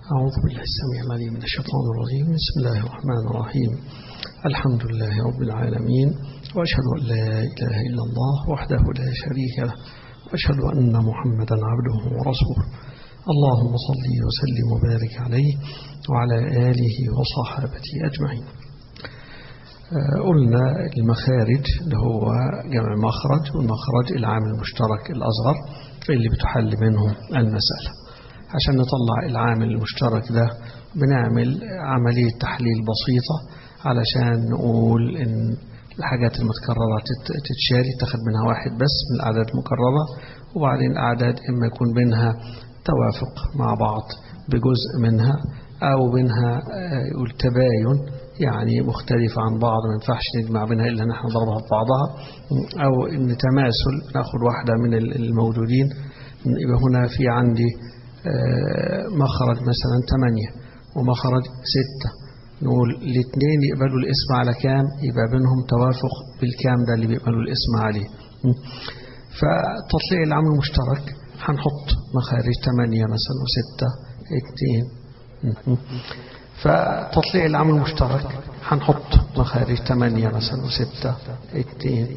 أعوذ بالله السميع العليم من الشيطان الرجيم بسم الله الرحمن الرحيم الحمد لله رب العالمين وأشهد أن لا إله إلا الله وحده لا شريك له وأشهد أن محمدا عبده ورسوله اللهم صل وسلم وبارك عليه وعلى آله وصحابته أجمعين قلنا المخارج اللي هو جمع مخرج والمخرج العامل المشترك الأصغر اللي بتحل منه المسألة عشان نطلع العامل المشترك ده بنعمل عملية تحليل بسيطة علشان نقول إن الحاجات المتكررة تتشالي تاخد منها واحد بس من الأعداد المكررة وبعدين الأعداد إما يكون بينها توافق مع بعض بجزء منها أو بينها يقول تباين يعني مختلفة عن بعض ما ينفعش نجمع بينها إلا نحن نضربها في بعضها أو إن تماثل ناخد واحدة من الموجودين يبقى هنا في عندي مخرج مثلا ثمانية ومخرج ستة نقول الاثنين يقبلوا الاسم على كام يبقى بينهم توافق بالكام ده اللي بيقبلوا الاسم عليه فتطليع العمل المشترك هنحط مخارج ثمانية مثلا وستة اثنين فتطليع العمل المشترك هنحط مخارج ثمانية مثلا وستة اثنين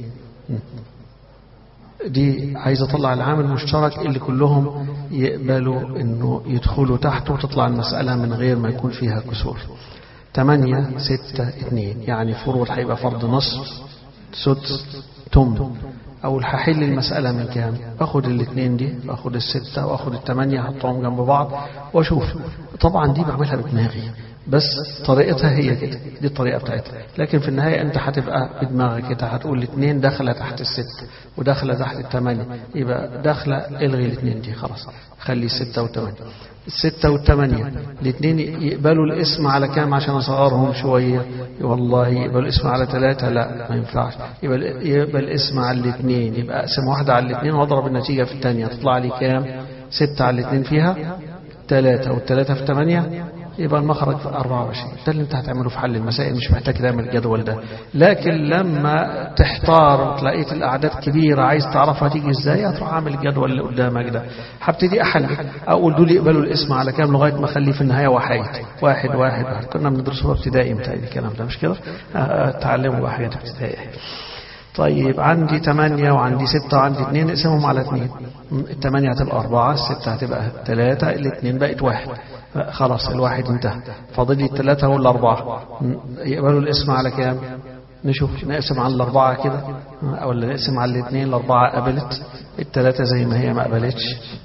دي عايز اطلع العامل المشترك اللي كلهم يقبلوا انه يدخلوا تحته وتطلع المسألة من غير ما يكون فيها كسور 8 6 2 يعني فروض هيبقى فرض نصف سدس تم أول هحل المسألة من كام أخد الاثنين دي أخد الستة وأخد الثمانية أحطهم جنب بعض وأشوف طبعا دي بعملها بدماغي بس طريقتها هي كده دي الطريقة بتاعتها لكن في النهاية أنت هتبقى بدماغك كده هتقول الاثنين داخلة تحت الست وداخلة تحت الثمانية يبقى داخلة الغي الاثنين دي خلاص خلي الستة والثمانية الستة والثمانية الاثنين يقبلوا الاسم على كام عشان أصغرهم شوية والله يقبلوا الاسم على ثلاثة لا ما ينفعش يبقى يقبل الاسم على الاثنين يبقى أقسم واحدة على الاثنين وأضرب النتيجة في الثانية تطلع لي كام ستة على الاثنين فيها ثلاثة والثلاثة في ثمانية يبقى المخرج في 24 ده اللي انت هتعمله في حل المسائل مش محتاج تعمل الجدول ده لكن لما تحتار وتلاقيت الاعداد كبيره عايز تعرفها تيجي ازاي هتروح عامل الجدول اللي قدامك ده هبتدي احل اقول دول يقبلوا الاسم على كام لغايه ما اخليه في النهايه وحيد واحد واحد, واحد. كنا بندرسه ابتدائي متهيألي الكلام ده مش كده تعلموا بقى حاجات ابتدائي طيب عندي ثمانية وعندي ستة وعندي اثنين اقسمهم على اثنين الثمانية هتبقى أربعة الستة هتبقى ثلاثة الاثنين بقت واحد خلاص الواحد انتهى فاضل لي الثلاثة والأربعة يقبلوا الاسم على كام نشوف نقسم على الأربعة كده ولا نقسم على الاثنين الأربعة قبلت الثلاثة زي ما هي ما قبلتش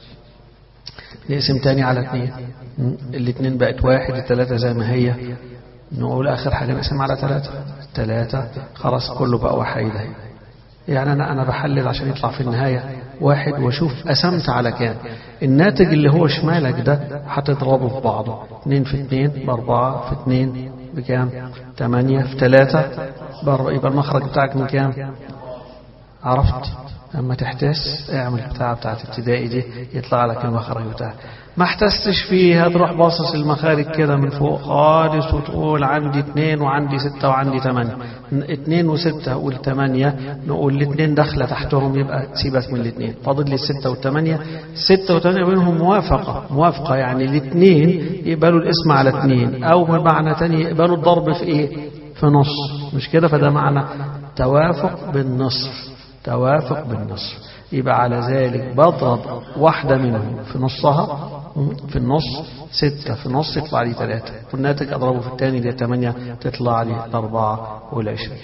نقسم تاني على اثنين الاثنين بقت واحد الثلاثة زي ما هي نقول آخر حاجة نقسم على ثلاثة ثلاثة خلاص كله بقى وحيدة يعني أنا أنا بحلل عشان يطلع في النهاية واحد وأشوف قسمت على كام الناتج اللي هو شمالك ده هتضربه في بعضه اثنين في اثنين بأربعة في اثنين بكام ثمانية في ثلاثة يبقى المخرج بتاعك من كام عرفت لما تحتس اعمل بتاع بتاعت ابتدائي دي يطلع لك المخرج بتاعك ما احتستش فيها تروح باصص المخارج كده من فوق خالص وتقول عندي اثنين وعندي ستة وعندي ثمانية اثنين وستة والثمانية نقول الاثنين داخلة تحتهم يبقى سيبك من الاثنين فاضل لي الستة والثمانية ستة والثمانية بينهم موافقة موافقة يعني الاثنين يقبلوا الاسم على اثنين أو بمعنى تاني يقبلوا الضرب في ايه في نص مش كده فده معنى توافق بالنصف توافق بالنصف يبقى على ذلك بضرب واحدة منهم في نصها في النص ستة في النص يطلع لي ثلاثة والناتج أضربه في الثاني اللي ثمانية تطلع لي الأربعة والعشرين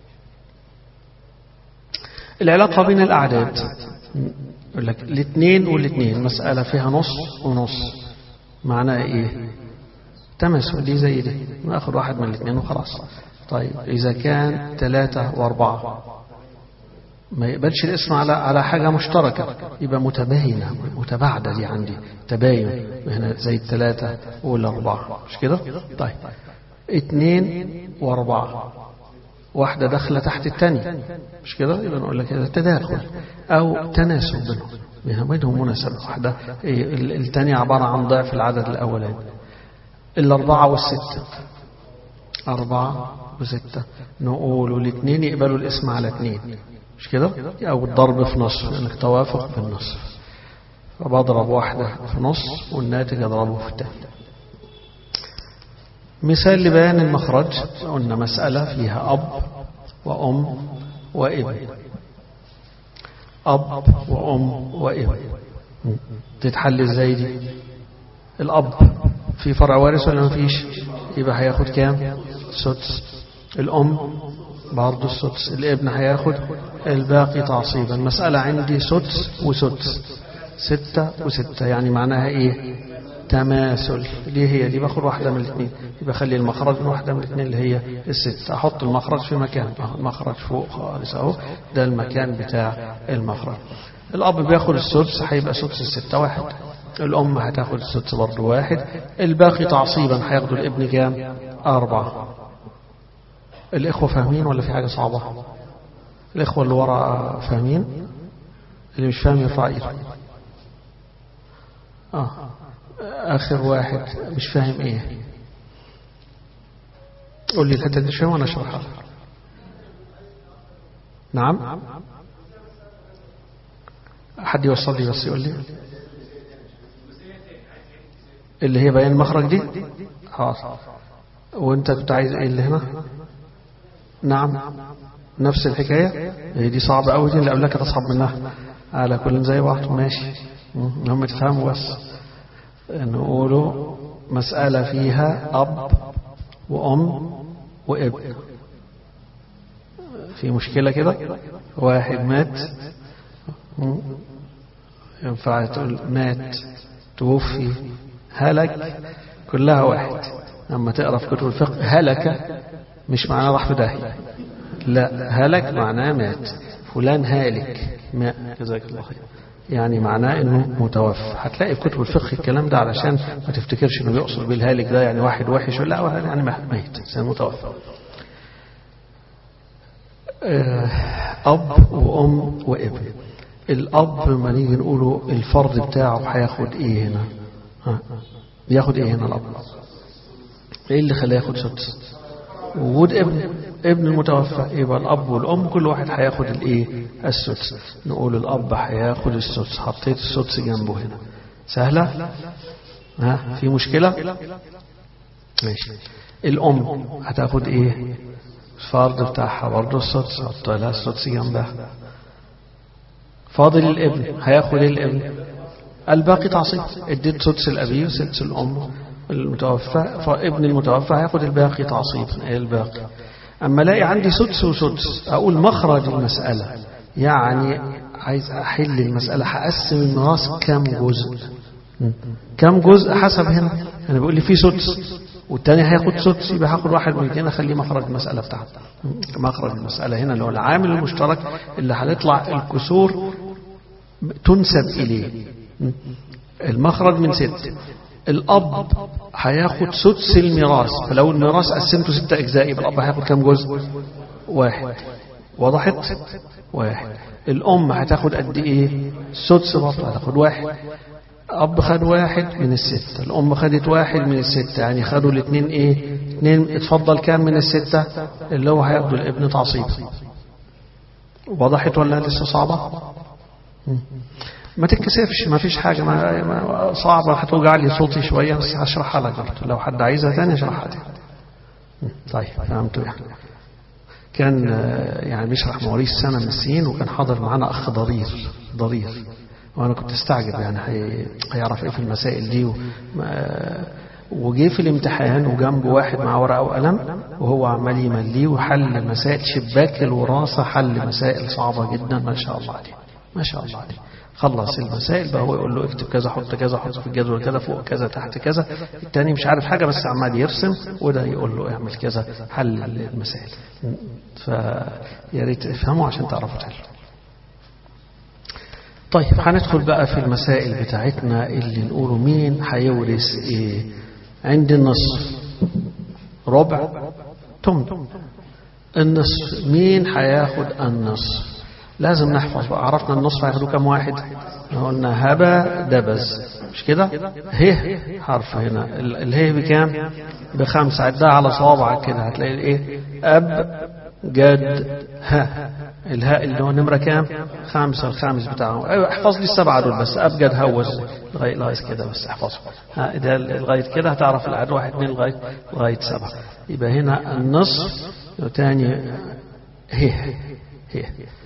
العلاقة بين الأعداد يقول لك الاثنين والاثنين مسألة فيها نص ونص معناها إيه تماثل دي زي دي ناخد واحد من الاثنين وخلاص طيب إذا كان ثلاثة وأربعة ما يقبلش الاسم على على حاجة مشتركة يبقى متباينة متباعدة دي عندي تباين هنا زي الثلاثة والأربعة مش كده؟ طيب اثنين وأربعة واحدة داخلة تحت الثانية مش كده؟ يبقى نقول لك هذا تداخل أو تناسب بينهم بينهم مناسبة واحدة الثانية عبارة عن ضعف العدد الأولاني الأربعة والستة أربعة وستة نقول الاثنين يقبلوا الاسم على اثنين مش كده أو الضرب في نصف لأنك يعني توافق بالنصف فبضرب واحدة في نص والناتج أضربه في الثاني مثال لبيان المخرج قلنا مسألة فيها أب وأم وابن أب وأم وابن تتحل ازاي دي الأب في فرع وارث ولا مفيش يبقى هياخد كام سدس الأم برضه السدس الابن هياخد الباقي تعصيبا المسألة عندي سدس وسدس ستة وستة يعني معناها ايه تماثل ليه هي دي باخد واحدة من الاثنين يبقى خلي المخرج من واحدة من الاثنين اللي هي الست احط المخرج في مكان المخرج فوق خالص اهو ده المكان بتاع المخرج الاب بياخد السدس هيبقى سدس الستة واحد الام هتاخد السدس برضه واحد الباقي تعصيبا هياخدوا الابن كام أربعة الإخوة فاهمين ولا في حاجة صعبة الإخوة اللي ورا فاهمين اللي مش فاهم يرفع ايده آه. آخر واحد مش فاهم إيه قول لي الحتة دي شوية وأنا أشرحها نعم حد يوصل لي بس يقول لي اللي هي بيان المخرج دي حاضر وانت كنت عايز ايه اللي هنا نعم نفس الحكاية هي دي صعبة قوي دي اللي قبلها كانت أصعب منها على كل زي بعض ماشي هم تفهموا بس نقولوا مسألة فيها أب وأم وابن في مشكلة كده واحد مات ينفع تقول مات توفي هلك كلها واحد أما تقرأ في كتب الفقه هلك مش معناه راح في داهية لا هلك معناه مات فلان هالك ماء جزاك الله خير يعني معناه انه متوفى هتلاقي في كتب الفقه الكلام ده علشان ما تفتكرش انه يقصد بالهالك ده يعني واحد وحش لا يعني ميت انسان متوفى اب وام وابن الاب لما نيجي نقوله الفرض بتاعه هياخد ايه هنا ها ياخد ايه هنا الاب ايه اللي خلاه ياخد سدس وجود ابن ابن المتوفى يبقى الاب والام كل واحد هياخد الايه السدس نقول الاب هياخد السدس حطيت السدس جنبه هنا سهله ها في مشكله ماشي الام هتاخد ايه الفرض بتاعها برضه السدس حط لها السدس جنبها فاضل الابن هياخد ايه الابن الباقي تعصيب اديت سدس الابي وسدس الام المتوفى فابن المتوفى هياخد الباقي تعصيبا ايه الباقي اما الاقي عندي سدس وسدس اقول مخرج المساله يعني عايز احل المساله هقسم الميراث كام جزء كام جزء حسب هنا يعني بيقول لي في سدس والتاني هياخد سدس يبقى هاخد واحد من الاثنين اخليه مخرج المساله بتاعته مخرج المساله هنا اللي هو العامل المشترك اللي هتطلع الكسور تنسب اليه المخرج من ست الأب هياخد سدس الميراث فلو الميراث قسمته ستة أجزاء يبقى الأب هياخد كام جزء واحد وضحت واحد الأم هتاخد قد إيه سدس برضه هتاخد واحد أب خد واحد من الستة الأم خدت واحد من الستة يعني خدوا الاثنين إيه اثنين اتفضل كام من الستة اللي هو هياخدوا الابن تعصيب وضحت ولا لسه صعبة ما تتكسفش ما فيش حاجة ما ما صعبة هتوجع لي صوتي شوية بس هشرحها لك برضه لو حد عايزها تاني اشرحها تاني طيب فهمتوا يعني كان يعني بيشرح مواليد سنة من السنين وكان حاضر معانا أخ ضرير ضرير وأنا كنت استعجب يعني هيعرف إيه في المسائل دي وجه في الامتحان وجنبه واحد مع ورقة وقلم وهو عمال يمليه وحل مسائل شباك الوراثة حل مسائل صعبة جدا ما شاء الله عليه ما شاء الله عليه خلص المسائل بقى هو يقول له اكتب كذا حط كذا حط في الجدول كذا فوق كذا تحت كذا التاني مش عارف حاجة بس عمال يرسم وده يقول له اعمل كذا حل المسائل فيا ريت افهموا عشان تعرفوا تحلوا طيب هندخل بقى في المسائل بتاعتنا اللي نقوله مين هيورث ايه عندي النصف ربع تمن النصف مين هياخد النصف لازم نحفظ بقى عرفنا النصف هياخدوا كم واحد قلنا هبا دبز مش كده ه حرف هنا الهي بكام بخمسة عدها على صوابعك كده هتلاقي ايه اب جد ها الهاء اللي هو نمرة كام خامسة الخامس بتاعه أيوة احفظ لي السبعة دول بس أبجد هوز لغاية لغاية كده بس احفظه ها ده لغاية كده هتعرف العدد واحد اثنين لغاية لغاية سبعة يبقى هنا النصف تاني هي هي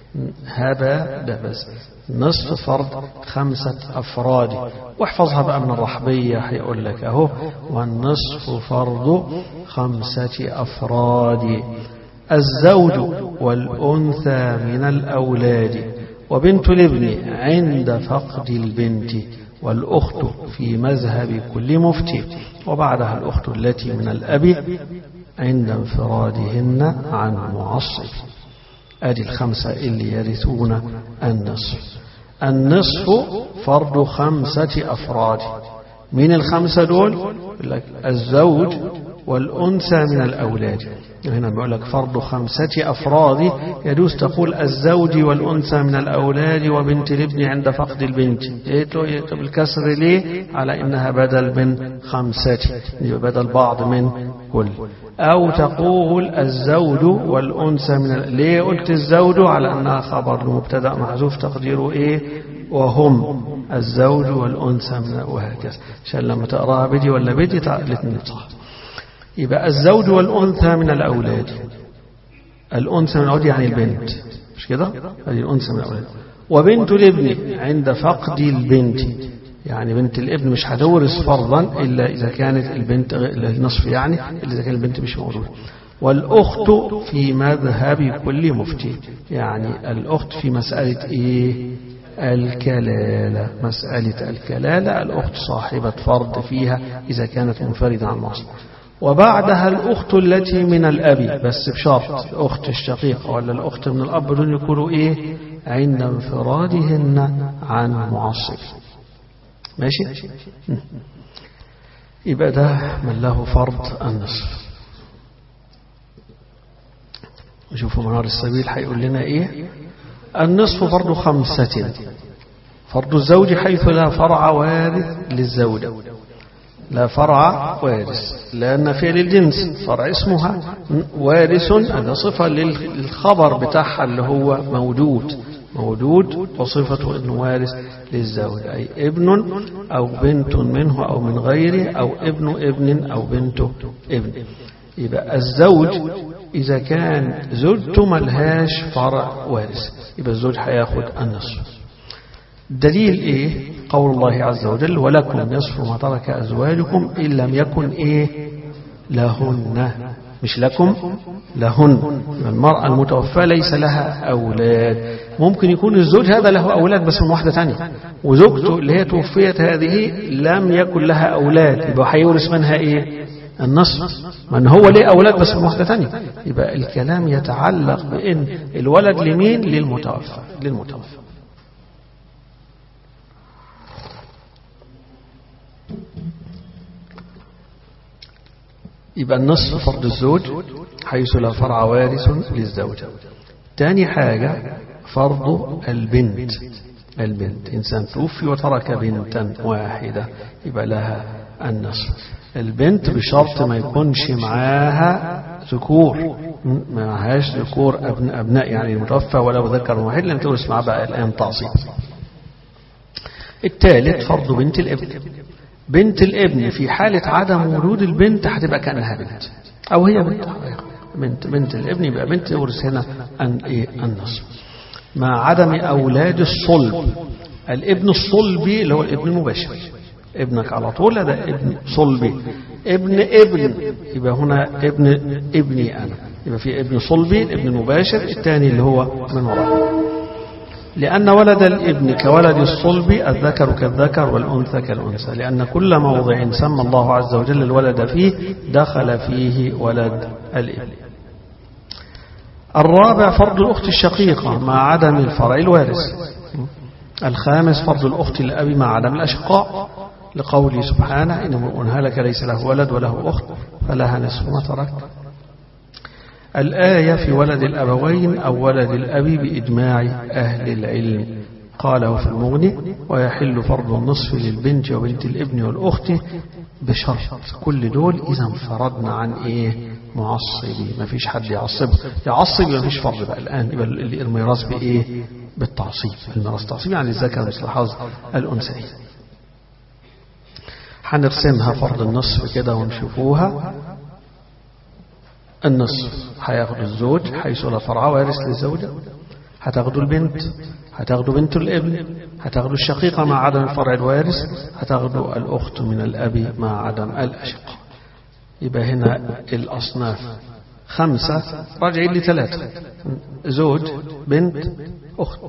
هذا ده بس نصف فرض خمسة أفراد واحفظها بقى من الرحبية هيقول لك أهو والنصف فرض خمسة أفراد الزوج والأنثى من الأولاد وبنت الابن عند فقد البنت والأخت في مذهب كل مفتي وبعدها الأخت التي من الأب عند انفرادهن عن معصب أدي الخمسة اللي يرثون النصف النصف فرض خمسة أفراد من الخمسة دول الزوج والأنثى من الأولاد هنا بيقول لك فرض خمسة أفراد يجوز تقول الزوج والأنثى من الأولاد وبنت الابن عند فقد البنت طب الكسر ليه على إنها بدل من خمسة يبقى بدل بعض من كل أو تقول الزوج والأنثى من ال... ليه قلت الزوج على أنها خبر لمبتدأ محذوف تقديره إيه وهم الزوج والأنثى من وهكذا عشان لما تقراها بدي ولا بدي الاثنين صح يبقى الزوج والأنثى من الأولاد الأنثى من الأولاد يعني البنت مش كده هذه الأنثى من الأولاد وبنت الابن عند فقد البنت يعني بنت الابن مش هتورث فرضا إلا إذا كانت البنت النصف يعني إلا إذا كانت البنت مش موجودة والأخت في مذهب كل مفتي يعني الأخت في مسألة إيه الكلالة مسألة الكلالة الأخت صاحبة فرض فيها إذا كانت منفردة عن مصر وبعدها الأخت التي من الأب بس بشرط الأخت الشقيقة ولا الأخت من الأب دول يكونوا إيه عند انفرادهن عن معصب ماشي يبقى ده من له فرض النصف نشوفوا منار السبيل هيقول لنا ايه النصف فرض خمسة فرض الزوج حيث لا فرع وارث للزوجة لا فرع وارث لأن فعل الجنس فرع اسمها وارث هذا صفة للخبر بتاعها اللي هو موجود موجود وصفته انه وارث للزوج أي ابن أو بنت منه أو من غيره أو ابن ابن أو بنت ابن يبقى الزوج إذا كان زوجته ملهاش فرع وارث يبقى الزوج هياخد النصف دليل إيه قول الله عز وجل ولكم نصف ما ترك أزواجكم إن لم يكن إيه لهن مش لكم لهن المرأة المتوفاة ليس لها أولاد ممكن يكون الزوج هذا له أولاد بس من واحدة تانية وزوجته اللي هي توفيت هذه لم يكن لها أولاد يبقى هيورث منها إيه النصف من هو ليه أولاد بس من واحدة تانية يبقى الكلام يتعلق بأن الولد لمين للمتوفى للمتوفى يبقى النصف فرض الزوج حيث لا فرع وارث للزوجة تاني حاجة فرض البنت البنت إنسان توفي وترك بنتا واحدة يبقى لها النصف البنت بشرط ما يكونش معاها ذكور ما معهاش ذكور أبناء, أبناء يعني المتوفى ولو ذكر واحد لم تورث معاه بقى الآن تعصيب الثالث فرض بنت الابن بنت الابن في حالة عدم وجود البنت هتبقى كأنها بنت أو هي بنت بنت, بنت الابن يبقى بنت يورث هنا أن إيه النصف مع عدم أولاد الصلب الابن الصلبي اللي هو الابن المباشر ابنك على طول هذا ابن صلبي ابن ابن يبقى هنا ابن ابني أنا يبقى في ابن صلبي الابن المباشر الثاني اللي هو من وراء لأن ولد الابن كولد الصلب الذكر كالذكر والأنثى كالأنثى لأن كل موضع سمى الله عز وجل الولد فيه دخل فيه ولد الابن الرابع فرض الأخت الشقيقة مع عدم الفرع الوارث الخامس فرض الأخت الأب مع عدم الأشقاء لقوله سبحانه إن من هلك ليس له ولد وله أخت فلها نصف ما ترك الآية في ولد الأبوين أو ولد الأب بإجماع أهل العلم قاله في المغني ويحل فرض النصف للبنت وبنت الابن والأخت بشرط كل دول إذا انفردنا عن إيه معصبي ما فيش حد يعصب يعصب يبقى ما فيش فرض بقى الآن يبقى الميراث بإيه بالتعصيب الميراث تعصيب يعني الذكر مثل حظ الأنثيين هنرسمها فرض النصف كده ونشوفوها النصف هياخد الزوج حيث لا فرع وارث للزوجة هتاخدوا البنت هتاخدوا بنت الابن هتاخدوا الشقيقة مع عدم الفرع الوارث هتاخدوا الأخت من الأب مع عدم الأشقة يبقى هنا الأصناف خمسة راجعين لثلاثة زوج بنت أخت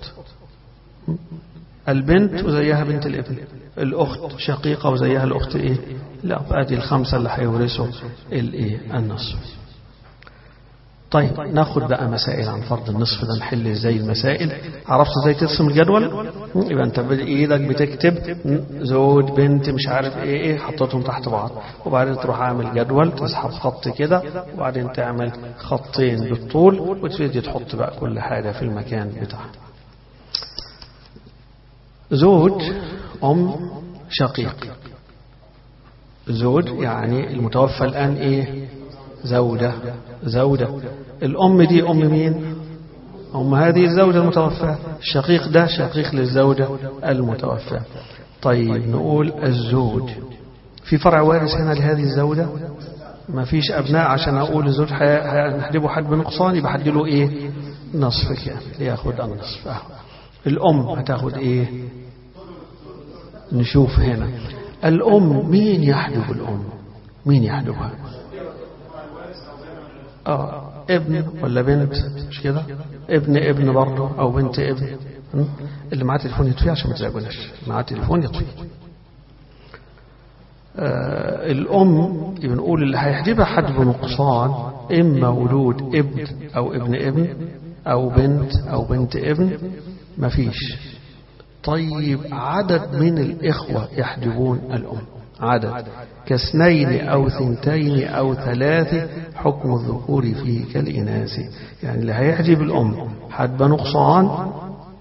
البنت وزيها بنت الابن الأخت شقيقة وزيها الأخت إيه لا ادي الخمسة اللي هيورثوا الإيه النصف طيب ناخد بقى مسائل عن فرض النصف ده نحل ازاي المسائل عرفت ازاي ترسم الجدول يبقى انت بايدك بتكتب زوج بنت مش عارف ايه ايه حطيتهم تحت بعض وبعدين تروح عامل جدول تسحب خط كده وبعدين تعمل خطين بالطول وتبتدي تحط بقى كل حاجة في المكان بتاعها زوج أم شقيق زوج يعني المتوفى الآن إيه زوجة زوجة الأم دي أم مين أم هذه الزوجة المتوفاة الشقيق ده شقيق للزوجة المتوفاة طيب نقول الزوج في فرع وارث هنا لهذه الزوجة ما فيش أبناء عشان أقول الزوج هنحجبه حد بنقصان يبقى هديله إيه نصف كامل ياخد النصف أهو الأم هتاخد إيه نشوف هنا الأم مين يحجب الأم مين يحجبها آه ابن ولا بنت مش كده ابن ابن برضه أو بنت ابن اللي معاه تليفون يطفي عشان ما تزعجوناش معاه تليفون يطفي آه الأم بنقول اللي هيحجبها حجب نقصان إما ولود ابن أو ابن ابن أو بنت أو بنت ابن مفيش طيب عدد من الإخوة يحجبون الأم عدد كاثنين أو ثنتين أو ثلاثة حكم الذكور فيه كالإناث يعني اللي هيحجب الأم حجب نقصان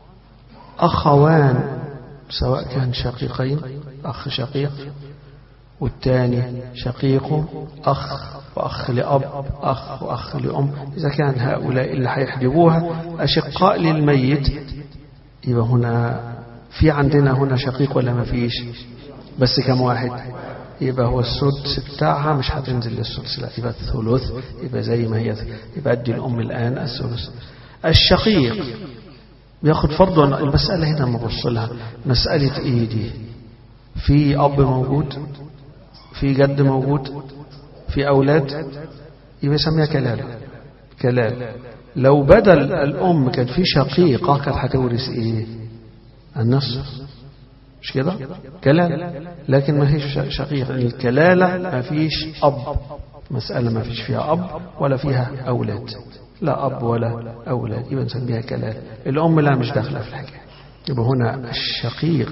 أخوان سواء كان شقيقين أخ شقيق والثاني شقيق أخ وأخ لأب أخ وأخ لأم إذا كان هؤلاء اللي هيحجبوها أشقاء للميت يبقى هنا في عندنا هنا شقيق ولا ما فيش بس كم واحد يبقى هو السدس بتاعها مش هتنزل للسدس لا يبقى الثلث يبقى زي ما هي يبقى ادي الأم الآن الثلث الشقيق بياخد فرض المسألة هنا نبص لها مسألة ايه دي في أب موجود في جد موجود في أولاد يبقى يسميها كلالة كلالة لو بدل الأم كان في شقيقة كانت هتورث إيه النصف مش كده كلالة لكن ما فيش شقيق الكلالة ما فيش أب مسألة ما فيش فيها أب ولا فيها أولاد لا أب ولا أولاد يبقى نسميها كلالة الأم لا مش داخلة في الحكاية يبقى هنا الشقيق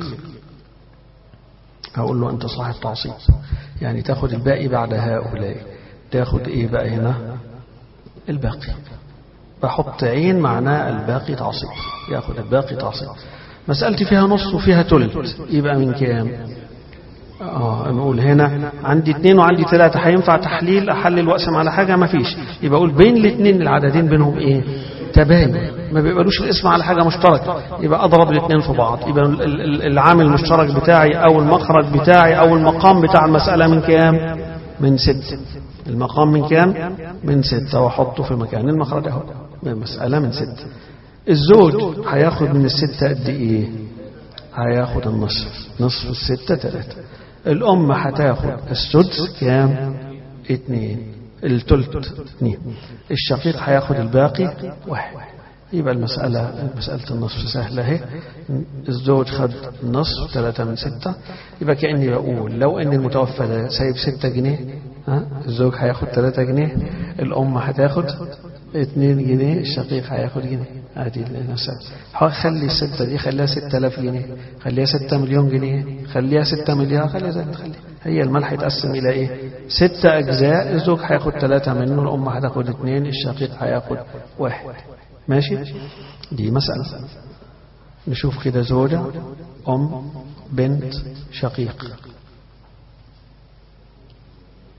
هقول له أنت صاحب تعصيب يعني تاخد الباقي بعد هؤلاء تاخد إيه بقى هنا الباقي بحط عين معناه الباقي تعصيب ياخد الباقي تعصيب مسألتي فيها نص وفيها تلت يبقى من كام اه نقول هنا عندي اثنين وعندي ثلاثة هينفع تحليل احلل واقسم على حاجة ما فيش يبقى اقول بين الاثنين العددين بينهم ايه تباين ما بيقبلوش الاسم على حاجة مشتركة يبقى اضرب الاثنين في بعض يبقى العامل المشترك بتاعي او المخرج بتاعي او المقام بتاع المسألة من كام من ست المقام من كام من ستة واحطه في مكان المخرج اهو المسألة من ستة الزوج هياخد من الستة قد ايه هياخد النصف نصف الستة ثلاثة الأم هتاخد السدس كام اتنين التلت اتنين الشقيق هياخد الباقي واحد يبقى المسألة مسألة النصف سهلة اهي الزوج خد النصف ثلاثة من ستة يبقى كأني بقول لو ان المتوفى ده سايب ستة جنيه ها الزوج هياخد ثلاثة جنيه الأم هتاخد اتنين جنيه الشقيق هياخد جنيه هذه المسألة خلي الستة دي خليها ستة آلاف جنيه خليها ستة مليون جنيه خليها ستة مليار خليها زي ما تخليها هي المال هيتقسم إلى إيه ستة أجزاء الزوج هياخد ثلاثة منه الأم هتاخد اثنين الشقيق هياخد واحد ماشي دي مسألة نشوف كده زوجة أم بنت شقيق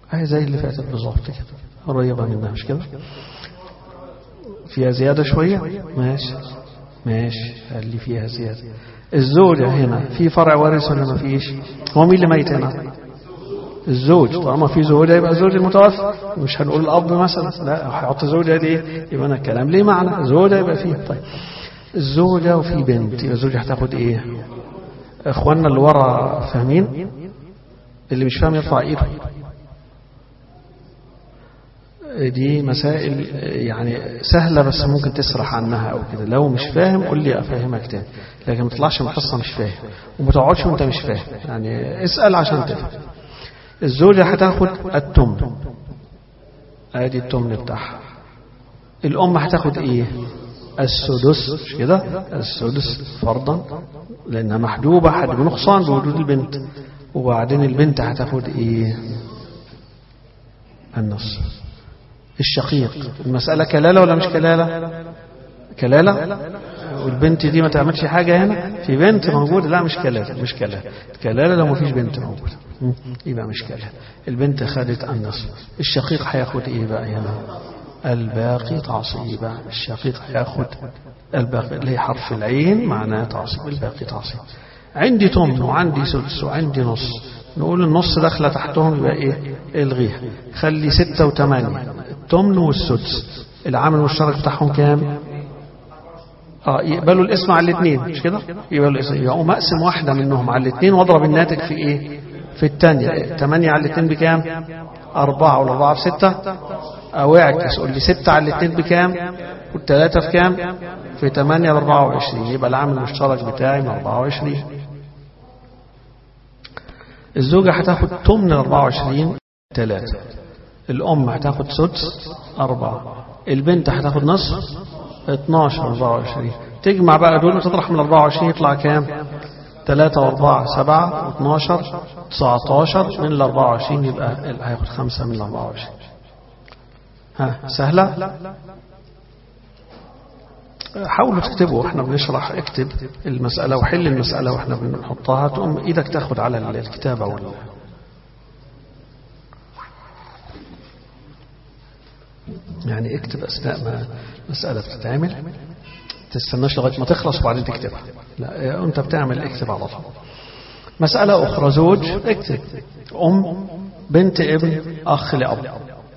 هي زي اللي فاتت بالظبط كده قريبة منها مش كده فيها زيادة شوية ماشي ماشي اللي فيها زيادة الزوجة هنا في فرع وارث ولا ما فيش هو مين اللي ميت هنا الزوج طالما في زوجة يبقى الزوج المتوفى مش هنقول الأب مثلا لا هيحط زوجة دي يبقى أنا الكلام ليه معنى زوجة يبقى فيه طيب الزوجة وفي بنت يبقى الزوجة هتاخد إيه إخواننا اللي ورا فاهمين اللي مش فاهم يرفع إيده دي مسائل يعني سهلة بس ممكن تسرح عنها أو كده لو مش فاهم قول لي أفهمك تاني لكن ما تطلعش من الحصة مش فاهم وما تقعدش وانت مش فاهم يعني اسأل عشان تفهم الزوجة هتاخد التمن ادي التمن بتاعها الأم هتاخد ايه السدس مش كده السدس فرضا لأنها محجوبة حجب نقصان بوجود البنت وبعدين البنت هتاخد ايه النص الشقيق المسألة كلالة ولا مش كلالة كلالة والبنت دي ما تعملش حاجة هنا في بنت موجودة لا مش كلالة مش كلالة كلالة لو ما فيش بنت موجودة يبقى مش كلالة البنت خدت النصف الشقيق هياخد ايه بقى هنا الباقي تعصيبا الشقيق هياخد الباقي اللي هي حرف العين معناه تعصيب الباقي تعصيب عندي تمن وعندي سدس وعندي نص نقول النص داخله تحتهم يبقى ايه الغيها خلي ستة وثمانية التمن والسدس العامل المشترك بتاعهم كام اه يقبلوا الاسم على الاثنين مش كده يقبلوا الاسم يقوم اقسم واحدة منهم على الاثنين واضرب الناتج في ايه في الثانية 8 على الاثنين بكام أربعة والأربعة في ستة أو اعكس قول لي ستة على الاثنين بكام والثلاثة في كام في 8 ل 24 يبقى العامل المشترك بتاعي من 24 الزوجة هتاخد تمن 24 ثلاثة الأم هتاخد سدس أربعة البنت هتاخد نصف 12 24 تجمع بقى دول وتطرح من 24 يطلع كام 3 و4 7 و12 19 من ال 24 يبقى هياخد 5 من ال 24 ها سهلة حاولوا تكتبوا احنا بنشرح اكتب المسألة وحل المسألة واحنا بنحطها تقوم ايدك تاخد على الكتابة وال يعني اكتب اثناء ما مسألة بتتعمل تستناش لغاية ما تخلص وبعدين تكتبها لا انت بتعمل اكتب على طول مسألة أخرى زوج اكتب أم بنت ابن أخ لأب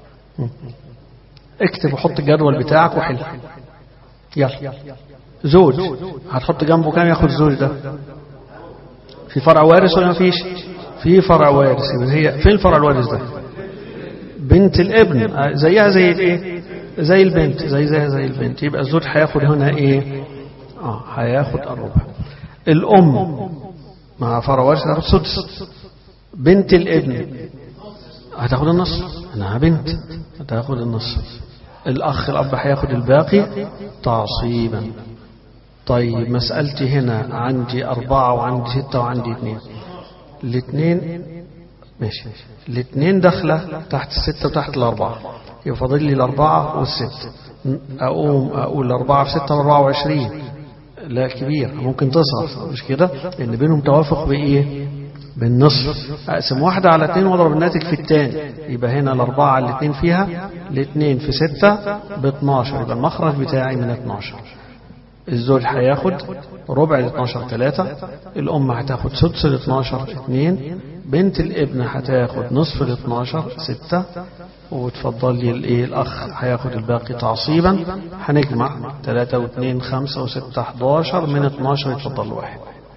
اكتب وحط الجدول بتاعك وحل يلا زوج هتحط جنبه كام ياخد الزوج ده في فرع وارث ولا مفيش في فرع وارث هي فين الفرع الوارث ده بنت الابن زيها زي الايه زي البنت زي زيها زي البنت يبقى الزوج هياخد هنا ايه اه هياخد الربع الام مع فرع وارث هتاخد سدس بنت الابن هتاخد النص انها بنت هتاخد النص الأخ الأب هياخد الباقي تعصيبا طيب مسألتي هنا عندي أربعة وعندي ستة وعندي اثنين الاثنين ماشي الاثنين داخلة تحت الستة وتحت الأربعة يبقى فاضل لي الأربعة والستة أقوم أقول الأربعة في ستة وأربعة وعشرين لا كبير ممكن تصغر مش كده لأن بينهم توافق بإيه بالنصف أقسم واحدة على اثنين واضرب الناتج في الثاني يبقى هنا الأربعة على الاثنين فيها الاثنين في ستة ب 12 يبقى المخرج بتاعي من 12 الزوج هياخد ربع ال 12 3 الأم هتاخد سدس ال 12 2 بنت الابن هتاخد نصف ال 12 6 وتفضل لي الايه الاخ هياخد الباقي تعصيبا هنجمع 3 و2 5 و6 11 من 12 يتفضل واحد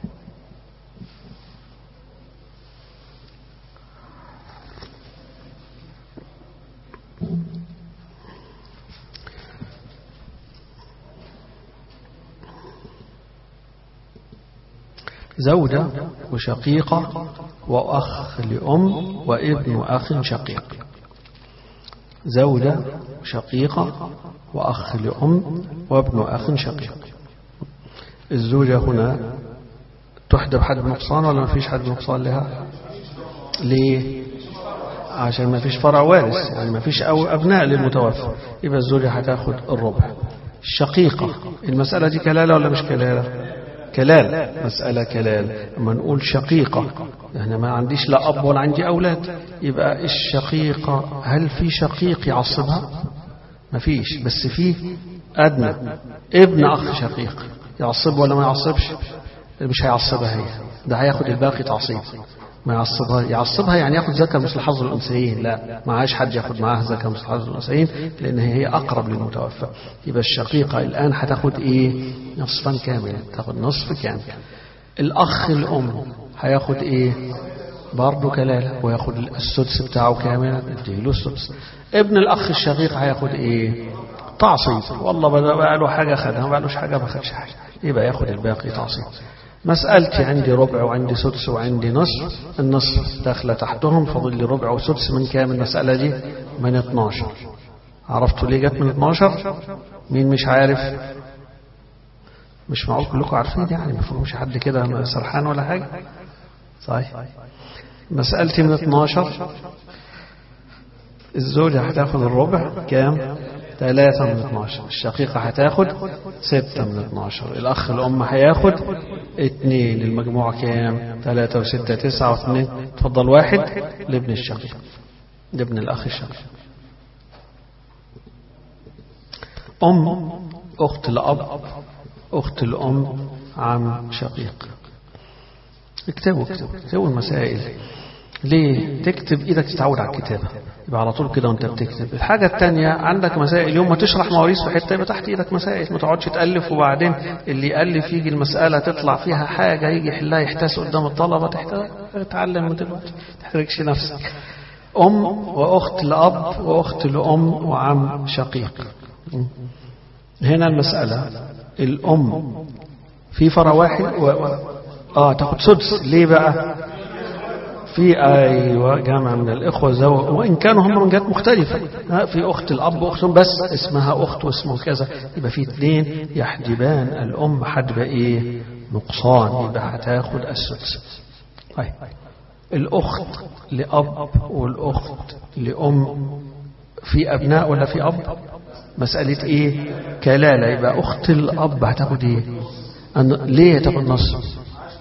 زوجة وشقيقة وأخ لأم وابن أخ شقيق زوجة شقيقة وأخ لأم وابن أخ شقيق الزوجة هنا تحدب حد نقصان ولا ما فيش حد نقصان لها ليه عشان ما فيش فرع وارث يعني ما فيش أو أبناء للمتوفى يبقى الزوجة هتاخد الربع الشقيقة المسألة دي كلالة ولا مش كلالة كلال مسألة كلال لما نقول شقيقة يعني ما عنديش لا أب ولا عندي أولاد يبقى الشقيقة هل في شقيق يعصبها ما فيش بس في أدنى ابن أخ شقيق يعصب ولا ما يعصبش مش هيعصبها هي ده هياخد الباقي تعصيب ما يعصبها يعصبها يعني ياخد زكاة مثل حظ الأنثيين لا ما عاش حد ياخد معاها زكاة مثل حظ الأنثيين لأن هي أقرب للمتوفى يبقى الشقيقة الآن هتاخد إيه نصفا كاملا تاخد نصف كامل الأخ الأم هياخد إيه برضه كلالة وياخد السدس بتاعه كاملا اديله السدس ابن الأخ الشقيق هياخد إيه تعصيب والله بقى له حاجة خدها ما بقالوش حاجة ما خدش حاجة يبقى ياخد الباقي تعصيب مسألتي عندي ربع وعندي سدس وعندي نصف النصف داخلة تحتهم فاضل لي ربع وسدس من كام المسألة دي من 12 عرفتوا ليه جت من 12 مين مش عارف مش معقول كلكم عارفين يعني ما فيهمش حد كده سرحان ولا حاجة صحيح مسألتي من 12 الزوجة هتاخد الربع كام ثلاثة من 12 الشقيقة هتاخد ستة من 12 الأخ الأم هياخد اتنين المجموع كام ثلاثة وستة تسعة واثنين تفضل واحد لابن الشقيق لابن الأخ الشقيق أم أخت الأب أخت الأم عم شقيق اكتبوا اكتبوا اكتبوا المسائل ليه تكتب ايدك تتعود على الكتابة يبقى على طول كده وانت بتكتب الحاجة التانية عندك مسائل يوم ما تشرح مواريث في حتة يبقى تحت ايدك مسائل ما تقعدش تألف وبعدين اللي يألف يجي المسألة تطلع فيها حاجة يجي يحلها يحتاس قدام الطلبة تحتاج تتعلم من دلوقتي تحتاجش نفسك أم وأخت لأب وأخت لأم وعم شقيق هنا المسألة الأم في فرع واحد و... اه تاخد سدس ليه بقى في أيوة جامعة من الإخوة زو وإن كانوا هم من جهات مختلفة في أخت الأب وأختهم بس اسمها أخت واسمه كذا يبقى في اثنين يحجبان الأم حجب إيه نقصان يبقى هتاخد السدس طيب الأخت لأب والأخت لأم في أبناء ولا في أب مسألة إيه كلالة يبقى أخت الأب هتاخد إيه أن... ليه تاخد نص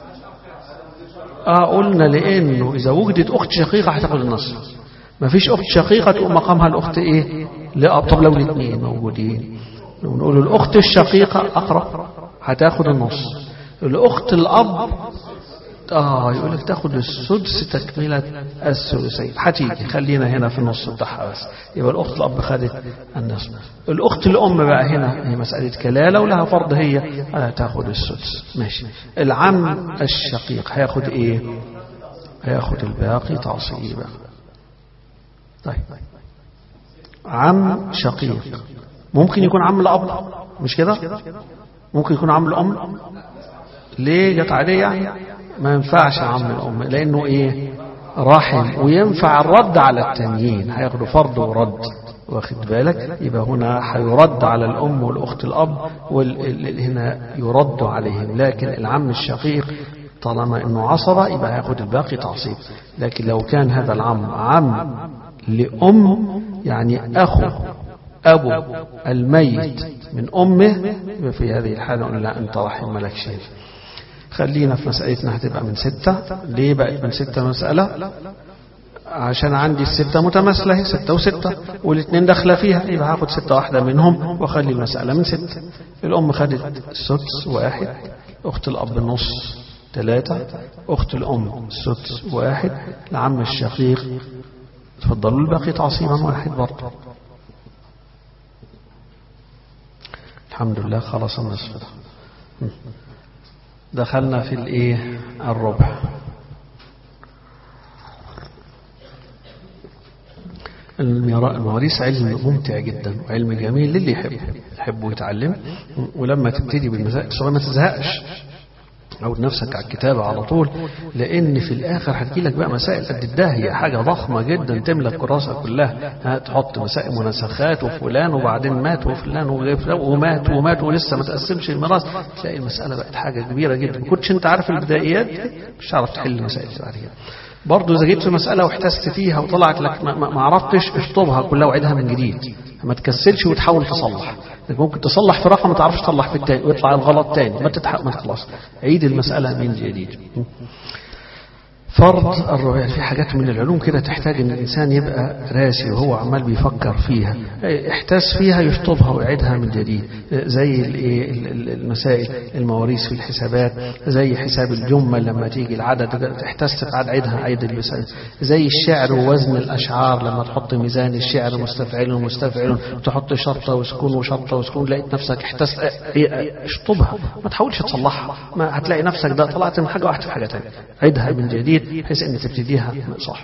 آه قلنا لأنه إذا وجدت أخت شقيقة هتاخد النص ما فيش أخت شقيقة تقوم مقامها الأخت إيه لأب طب لو الاثنين موجودين نقول الأخت الشقيقة أقرب هتاخد النص الأخت الأب آه يقول لك تاخد السدس تكملة الثلثين هتيجي خلينا هنا في النص بتاعها بس يبقى الأخت الأب خدت النصف الأخت الأم بقى هنا هي مسألة كلالة ولها فرض هي تاخد السدس ماشي العم الشقيق هياخد إيه هياخد الباقي تعصيبا طيب عم شقيق ممكن يكون عم الأب مش كده ممكن يكون عم الأم ليه جت عليه يعني ما ينفعش عم الأم لأنه إيه رحم وينفع الرد على التانيين هياخدوا فرض ورد واخد بالك يبقى هنا هيرد على الأم والأخت الأب هنا يرد عليهم لكن العم الشقيق طالما أنه عصبة يبقى هياخد الباقي تعصيب لكن لو كان هذا العم عم لأم يعني أخو أبو الميت من أمه في هذه الحالة لا أنت رحم لك شيء خلينا في مسألتنا هتبقى من ستة ليه بقت من ستة مسألة عشان عندي الستة متماثلة هي ستة وستة والاثنين داخلة فيها يبقى هاخد ستة واحدة منهم واخلي المسألة من ستة الأم خدت السدس واحد أخت الأب نص ثلاثة أخت الأم السدس واحد العم الشقيق تفضلوا الباقي تعصيبا واحد برضه الحمد لله خلص النصف ده دخلنا في الايه الربع المواريث علم ممتع جدا وعلم جميل للي يحبه يحبه يتعلم ولما تبتدي بالمسائل ما تزهقش عود نفسك على الكتابة على طول لأن في الآخر هتجيلك بقى مسائل قد الداهية حاجة ضخمة جدا تملى الكراسة كلها هتحط مسائل مناسخات وفلان وبعدين مات وفلان ومات ومات ولسه ما تقسمش الميراث تلاقي المسألة بقت حاجة كبيرة جدا ما كنتش أنت عارف البدائيات مش هتعرف تحل المسائل بعد كده برضه إذا جيت في مسألة واحتست فيها وطلعت لك ما, ما عرفتش اشطبها كلها وعيدها من جديد ما تكسلش وتحاول تصلح لكن ممكن تصلح في رقم ما تعرفش تصلح في التاني ويطلع الغلط تاني ما تتحق ما تخلص عيد المسألة من جديد فرض الرؤية يعني في حاجات من العلوم كده تحتاج ان الانسان يبقى راسي وهو عمال بيفكر فيها احتاس فيها يشطبها ويعيدها من جديد زي المسائل المواريث في الحسابات زي حساب الجمل لما تيجي العدد احتست تعاد عيدها عيد المسائل زي الشعر ووزن الاشعار لما تحط ميزان الشعر مستفعل ومستفعل تحط شرطه وسكون وشرطه وسكون لقيت نفسك احتست اشطبها ما تحاولش تصلحها ما هتلاقي نفسك ده طلعت من حاجه واحده في حاجه ثانيه عيدها من جديد بحيث ان تبتديها صح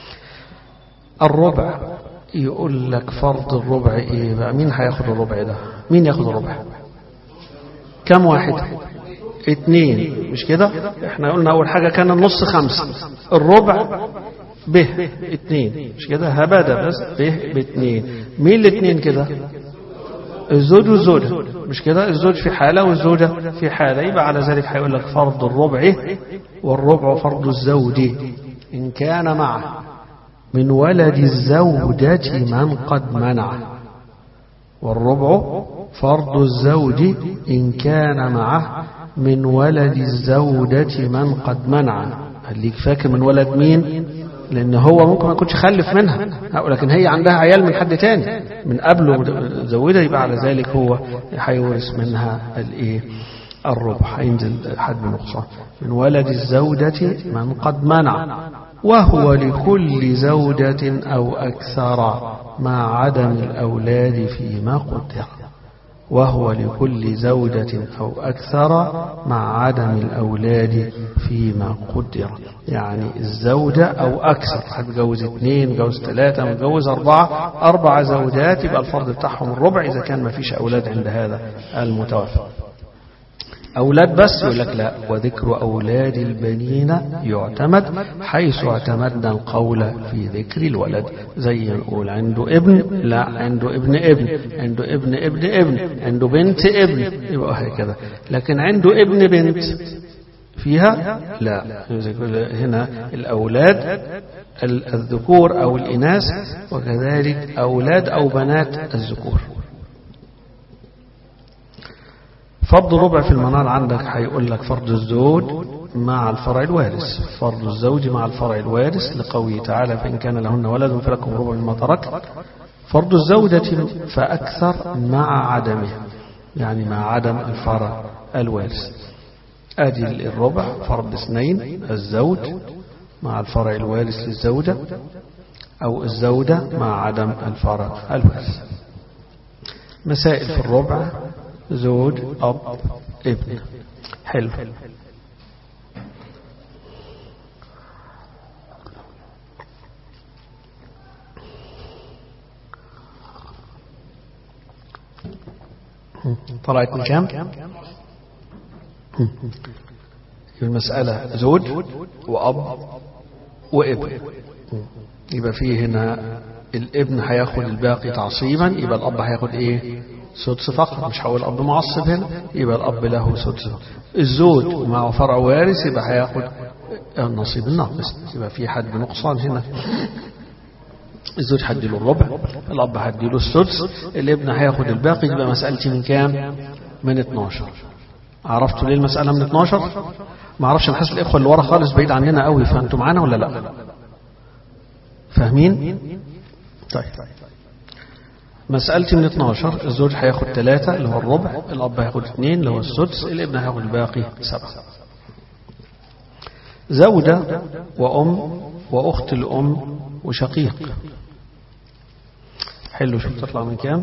الربع يقول لك فرض الربع ايه بقى مين هياخد الربع ده مين ياخد الربع كم واحد اتنين مش كده احنا قلنا اول حاجة كان النص خمسة الربع به اتنين مش كده هبدا بس به باتنين مين الاتنين كده الزوج والزوجة مش كده الزوج في حالة والزوجة في حالة يبقى على ذلك هيقول لك فرض الربع والربع فرض الزوج إن كان معه من ولد الزوجة من قد منع والربع فرض الزوج إن كان معه من ولد الزوجة من قد منع خليك فاكر من ولد مين لأن هو ممكن ما يكونش خلف منها لكن هي عندها عيال من حد تاني من قبله زوجها يبقى على ذلك هو هيورث منها الايه الربع هينزل حد نقصان من ولد الزوجة من قد منع وهو لكل زوجة أو أكثر مع عدم الأولاد فيما قدر وهو لكل زوجة أو أكثر مع عدم الأولاد فيما قدر يعني الزوجة أو أكثر هتجوز اثنين متجوز ثلاثة متجوز أربعة أربع زوجات يبقى الفرض بتاعهم الربع إذا كان ما فيش أولاد عند هذا المتوفى أولاد بس يقول لك لا وذكر أولاد البنين يعتمد حيث اعتمدنا القول في ذكر الولد زي نقول عنده ابن لا عنده ابن ابن عنده ابن ابن ابن عنده بنت ابن يبقى هكذا لكن عنده ابن بنت فيها لا هنا الأولاد الذكور أو الإناث وكذلك أولاد أو بنات الذكور فرض ربع في المنار عندك هيقول لك فرض الزوج مع الفرع الوارث فرض الزوج مع الفرع الوارث لقوله تعالى فإن كان لهن ولد فلكم ربع مما ترك فرض الزوجة فأكثر مع عدمه يعني مع عدم الفرع الوارث أدي الربع فرض اثنين الزوج مع الفرع الوارث للزوجة أو الزوجة مع عدم الفرع الوارث مسائل في الربع زوج أب ابن حلو طلعت من كام المسألة زوج وأب وابن يبقى فيه هنا الابن هياخد الباقي تعصيبا يبقى الأب هياخد ايه سدس فقط مش هقول الأب معصب هنا يبقى الأب له سدس الزوج مع فرع وارث يبقى هياخد النصيب الناقص يبقى في حد نقصان هنا الزوج هديله الربع الأب هديله السدس الابن هياخد الباقي يبقى مسألتي من كام من 12 عرفتوا ليه المسألة من 12 ما اعرفش نحس الإخوة اللي ورا خالص بعيد عننا قوي فأنتوا معانا ولا لا فاهمين طيب مسألتي من 12 الزوج هياخد 3 اللي هو الربع الأب هياخد 2 اللي هو السدس الابن هياخد الباقي 7 زوجة وأم وأخت الأم وشقيق حلو شوف تطلع من كام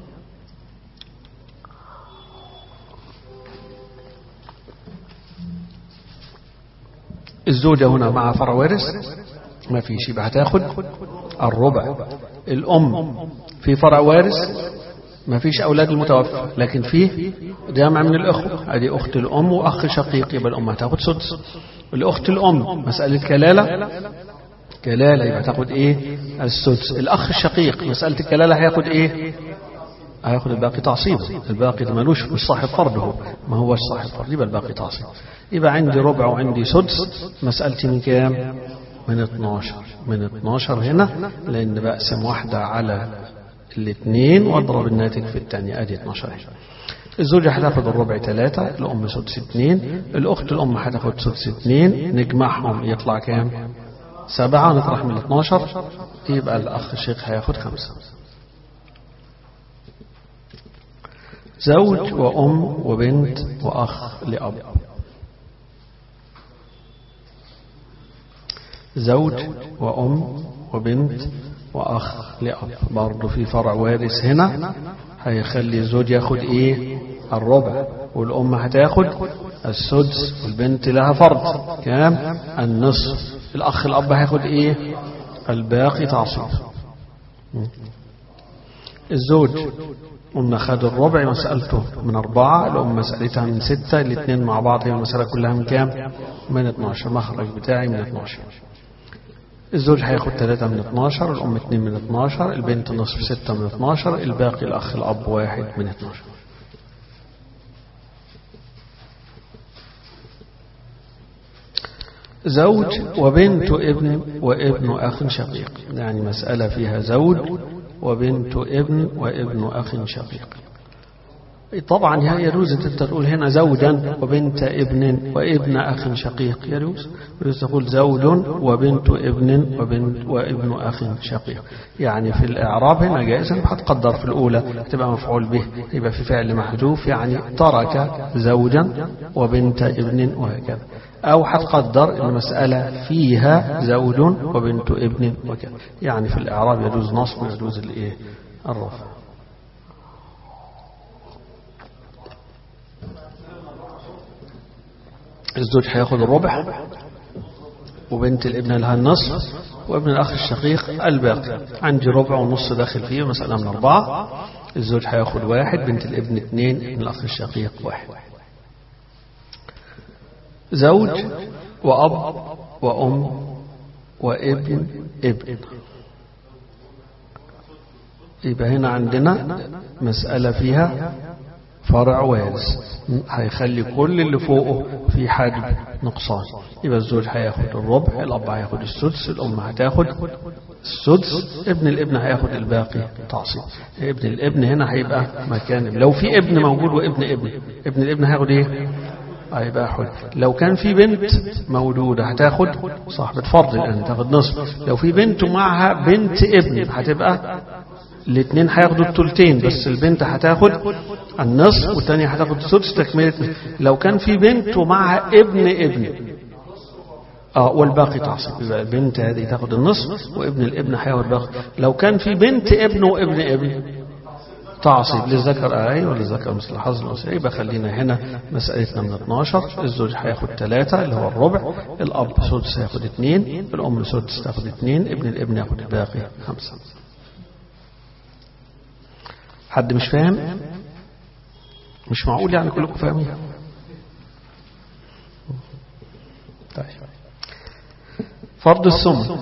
الزوجة هنا مع فرع وارث ما فيش يبقى هتاخد الربع الأم في فرع وارث ما فيش أولاد المتوفى لكن فيه جامع من الأخوة هذه أخت الأم وأخ شقيق يبقى الأم هتاخد سدس الأخت الأم مسألة كلالة كلالة يبقى تاخد إيه السدس الأخ الشقيق مسألة الكلالة هياخد إيه هياخد الباقي تعصيب الباقي ده ملوش مش صاحب فرد هو ما هوش صاحب فرد يبقى الباقي تعصيب يبقى عندي ربع وعندي سدس مسألتي من كام من 12 من 12 هنا لأن بقسم واحدة على الاثنين واضرب الناتج في الثانية ادي 12 هنا. الزوجة هتاخد الربع ثلاثة الأم سدس اثنين الأخت الأم هتاخد سدس اثنين نجمعهم يطلع كام سبعة نطرح من 12 يبقى الأخ الشيخ هياخد خمسة زوج وأم وبنت وأخ لأب زوج وأم وبنت وأخ لأب برضه في فرع وارث هنا هيخلي الزوج ياخد إيه الربع والأم هتاخد السدس والبنت لها فرض كام النصف الأخ الأب هياخد إيه الباقي تعصيب الزوج قلنا خد الربع مسألته من أربعة الأم مسألتها من ستة الاثنين مع بعض هي المسألة كلها من كام من 12 مخرج بتاعي من 12 الزوج هياخد 3 من 12 الأم 2 من 12 البنت نصف 6 من 12 الباقي الأخ الأب واحد من 12 زوج وبنت ابن وابن أخ شقيق يعني مسألة فيها زوج وبنت ابن وابن أخ شقيق طبعا هي يجوز أنت تقول هنا زوجا وبنت ابن وابن أخ شقيق يجوز يجوز تقول زوج وبنت ابن وبنت وابن أخ شقيق يعني في الإعراب هنا جائز هتقدر في الأولى تبقى مفعول به يبقى في فعل محذوف يعني ترك زوجا وبنت ابن وهكذا أو هتقدر أن المسألة فيها زوج وبنت ابن وكذا يعني في الإعراب يجوز نصب ويجوز الإيه الرفع الزوج هياخد الربع وبنت الابن لها النصف وابن الأخ الشقيق الباقي عندي ربع ونص داخل فيه مسألة من أربعة الزوج هياخد واحد بنت الابن اثنين ابن الأخ الشقيق واحد زوج وأب وأم وابن ابن يبقى هنا عندنا مسألة فيها فرع وارث هيخلي كل اللي فوقه في حجم نقصان يبقى الزوج هياخد الربع الأب هياخد السدس الأم هتاخد السدس ابن الابن هياخد الباقي تعصيب ابن الابن هنا هيبقى مكان لو في ابن موجود وابن ابن ابن الابن هياخد ايه هيبقى حل لو كان في بنت مولودة هتاخد صاحبة فرض الآن تاخد نصف لو في بنت ومعها بنت ابن هتبقى الاثنين هياخدوا الثلثين بس البنت هتاخد النصف والثانية هتاخد السدس تكملة لو كان في بنت ومعها ابن ابن اه والباقي تعصب يبقى البنت هذه تاخد النصف وابن الابن هياخد الباقي لو كان في بنت ابن وابن ابن تعصيب للذكر آي وللذكر مثل حظ الأنثيين يبقى خلينا هنا مسألتنا من 12 الزوج هياخد 3 اللي هو الربع الأب سدس هياخد 2 الأم سدس تاخد 2 ابن الابن ياخد الباقي 5 حد مش فاهم مش معقول يعني كلكم فاهمين طيب فرض السمن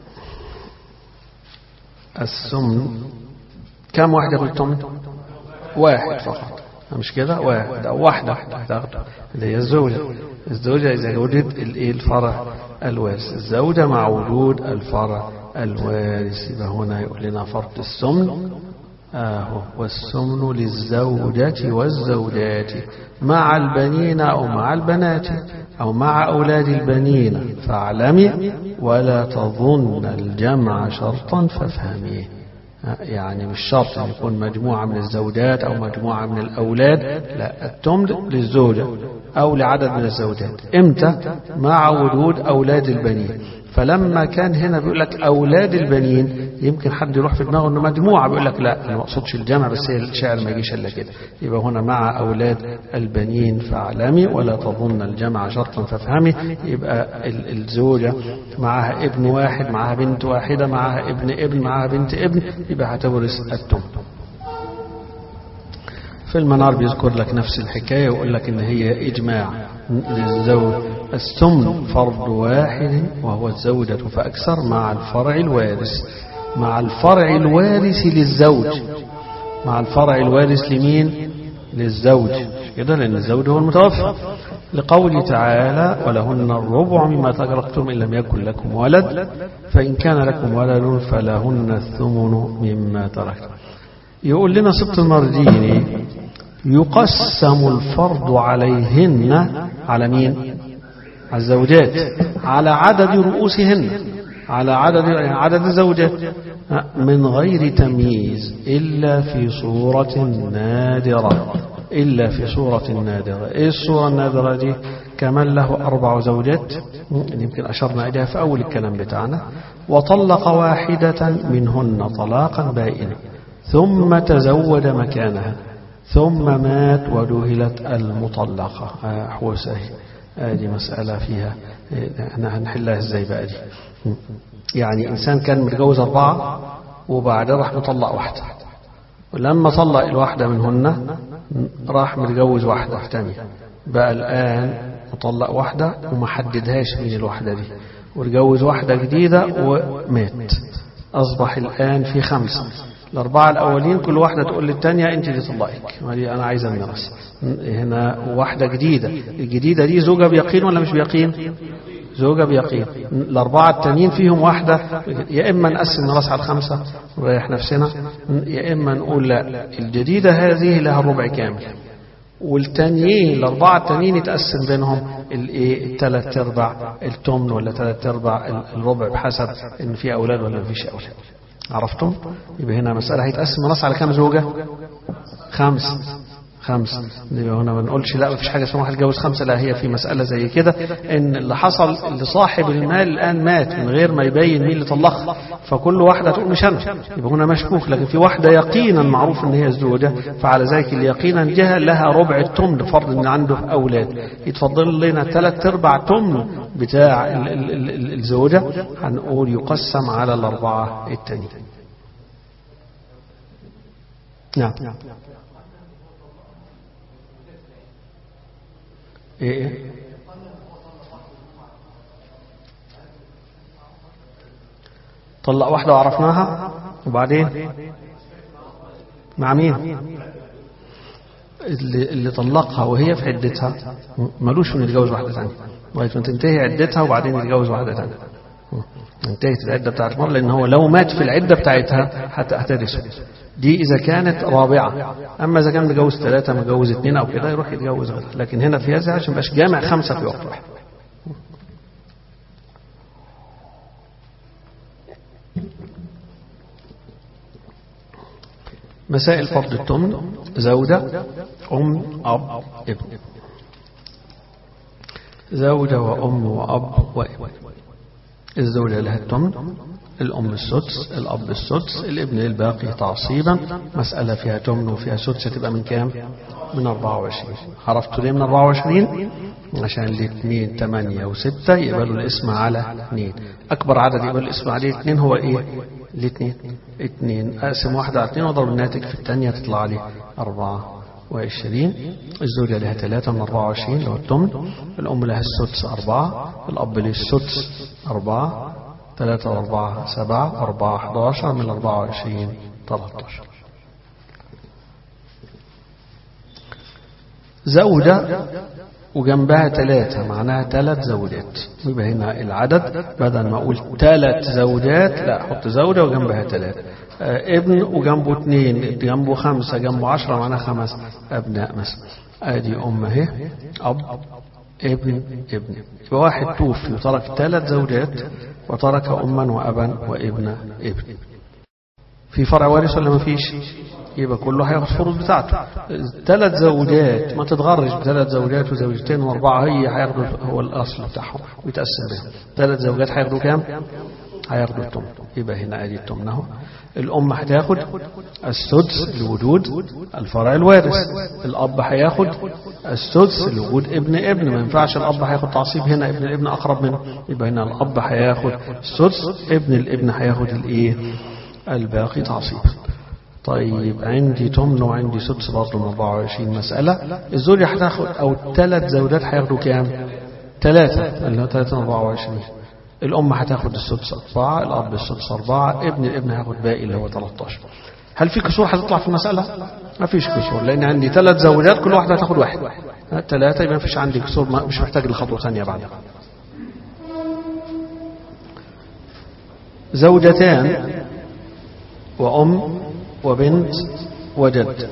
السمن كم واحد ياخد التمن واحد فقط مش كده واحد أو واحدة هتاخده اللي هي الزوجة الزوجة إذا وجد الإيه الفرع الوارث الزوجة مع وجود الفرع الوارث يبقى هنا يقول لنا فرض السمن آه والسمن للزوجة والزوجات مع البنين أو مع البنات أو مع أولاد البنين فاعلمي ولا تظن الجمع شرطا فافهميه يعني مش شرط أن يكون مجموعة من الزوجات أو مجموعة من الأولاد لا التمن للزوجة أو لعدد من الزوجات إمتى مع وجود أولاد البنين فلما كان هنا بيقول لك أولاد البنين يمكن حد يروح في دماغه أنه مجموعة بيقول لك لا أنا ما أقصدش الجمع بس هي الشعر ما يجيش إلا كده يبقى هنا مع أولاد البنين فاعلمي ولا تظن الجمع شرطا فافهمي يبقى الزوجة معها ابن واحد معها بنت واحدة معها ابن ابن معها بنت ابن يبقى هتورث التم في المنار بيذكر لك نفس الحكاية ويقول لك إن هي إجماع للزوج السمن فرض واحد وهو الزوجة فأكثر مع الفرع الوارث مع الفرع الوارث للزوج مع الفرع الوارث لمين للزوج كده لأن الزوج هو المتوفى لقوله تعالى ولهن الربع مما تركتم إن لم يكن لكم ولد فإن كان لكم ولد فلهن الثمن مما تركتم يقول لنا سبط المرديني يقسم الفرض عليهن على مين على الزوجات على عدد رؤوسهن على عدد عدد الزوجات من غير تمييز إلا في صورة نادرة إلا في صورة نادرة إيه الصورة النادرة دي كمن له أربع زوجات يمكن أشرنا إليها في أول الكلام بتاعنا وطلق واحدة منهن طلاقا بائنا ثم تزوج مكانها ثم مات ودهلت المطلقة حوسه هذه مسألة فيها احنا هنحلها ازاي بقى دي يعني إنسان كان متجوز أربعة وبعدين راح مطلق واحدة ولما طلق الواحدة منهن راح متجوز واحدة ثانية بقى الآن مطلق واحدة وما حددهاش مين الواحدة دي وتجوز واحدة جديدة ومات أصبح الآن في خمسة الأربعة الأولين كل واحدة تقول للتانية أنت اللي طلقك أنا عايزة الميراث هنا واحدة جديدة الجديدة دي زوجة بيقين ولا مش بيقين زوجة بيقين الأربعة التانيين فيهم واحدة يا إما نقسم الميراث على الخمسة ونريح نفسنا يا إما نقول لا الجديدة هذه لها الربع كامل والتانيين الأربعة التانيين يتقسم بينهم الايه الثلاث ارباع التمن ولا ثلاث ارباع الربع بحسب ان في اولاد ولا ما فيش اولاد عرفتم يبقى هنا مسألة هيتقسم راس على كام زوجة خمس خمس يبقى هنا ما نقولش لا ما فيش حاجة اسمها واحد جوز خمسة لا هي في مسألة زي كده ان اللي حصل لصاحب المال الآن مات من غير ما يبين مين اللي طلقها فكل واحدة تقول مش أنا يبقى هنا مشكوك لكن في واحدة يقينا معروف ان هي الزوجة فعلى ذلك اليقينا جهة لها ربع التمن فرض ان عنده أولاد يتفضل لنا ثلاث ارباع تمن بتاع ال ال ال الزوجة هنقول يقسم على الأربعة التانيين نعم ايه ايه طلق واحدة وعرفناها وبعدين مع مين اللي, اللي طلقها وهي في عدتها ملوش من يتجوز واحدة ثانيه لغاية ما تنتهي عدتها وبعدين يتجوز واحدة ثانيه انتهت العدة بتاعت المرة لأن هو لو مات في العدة بتاعتها هترثه دي إذا كانت رابعة أما إذا كان متجوز ثلاثة متجوز اثنين أو كده يروح يتجوز غيرها لكن هنا في هذا عشان مبقاش جامع خمسة في وقت واحد مسائل فرض التمن زوجة أم أب ابن زوجة وأم وأب وابن الزوجة لها التمن الأم السدس الأب السدس الابن الباقي تعصيبا مسألة فيها تمن وفيها سدس تبقى من كام من 24 عرفتوا ليه من 24 عشان الاثنين 8 و6 يقبلوا الاسم على 2 أكبر عدد يقبل الاسم عليه 2 هو إيه الاثنين اثنين أقسم واحدة على اثنين واضرب الناتج في الثانية تطلع لي 24 الزوجة لها 3 من 24 اللي هو التمن الأم لها السدس 4 الأب له السدس 4 ثلاثة وأربعة سبعة أربعة أحداشر من أربعة وعشرين تلاتاشر زوجة وجنبها ثلاثة معناها ثلاث زوجات يبقى هنا العدد بدل ما أقول ثلاث زوجات لا أحط زوجة وجنبها ثلاثة آه ابن وجنبه اثنين جنبه خمسة جنبه عشرة معناها خمس أبناء مثلا أدي أم أهي أب ابن ابن يبقى واحد توفي وترك ثلاث زوجات وترك أما وأبا وابن ابن في فرع وارث ولا ما فيش يبقى كله هياخد فروض بتاعته ثلاث زوجات ما تتغرش بثلاث زوجات وزوجتين واربعه هي هياخدوا هو الاصل بتاعهم ويتقسم بهم ثلاث زوجات هياخدوا كام هياخدوا التمن يبقى هنا ادي التمن اهو الام هتاخد السدس لوجود الفرع الوارث الاب هياخد السدس لوجود ابن ابن ما ينفعش الاب هياخد تعصيب هنا ابن الابن اقرب منه يبقى هنا الاب هياخد السدس ابن الابن هياخد الايه الباقي تعصيبا طيب عندي تمن وعندي سدس برضه من 24 مسألة الزوجة هتاخد أو الثلاث زوجات هياخدوا كام؟ ثلاثة اللي هو 3 24 الأم هتاخد السدس أربعة الأب السدس أربعة ابن الابن هياخد باقي اللي هو 13 هل في كسور هتطلع في المسألة ما فيش كسور لأن عندي ثلاث زوجات كل واحدة هتاخد واحد ثلاثة يبقى ما فيش عندي كسور ما- مش محتاج لخطوة ثانية بعدها زوجتان وأم وبنت وجد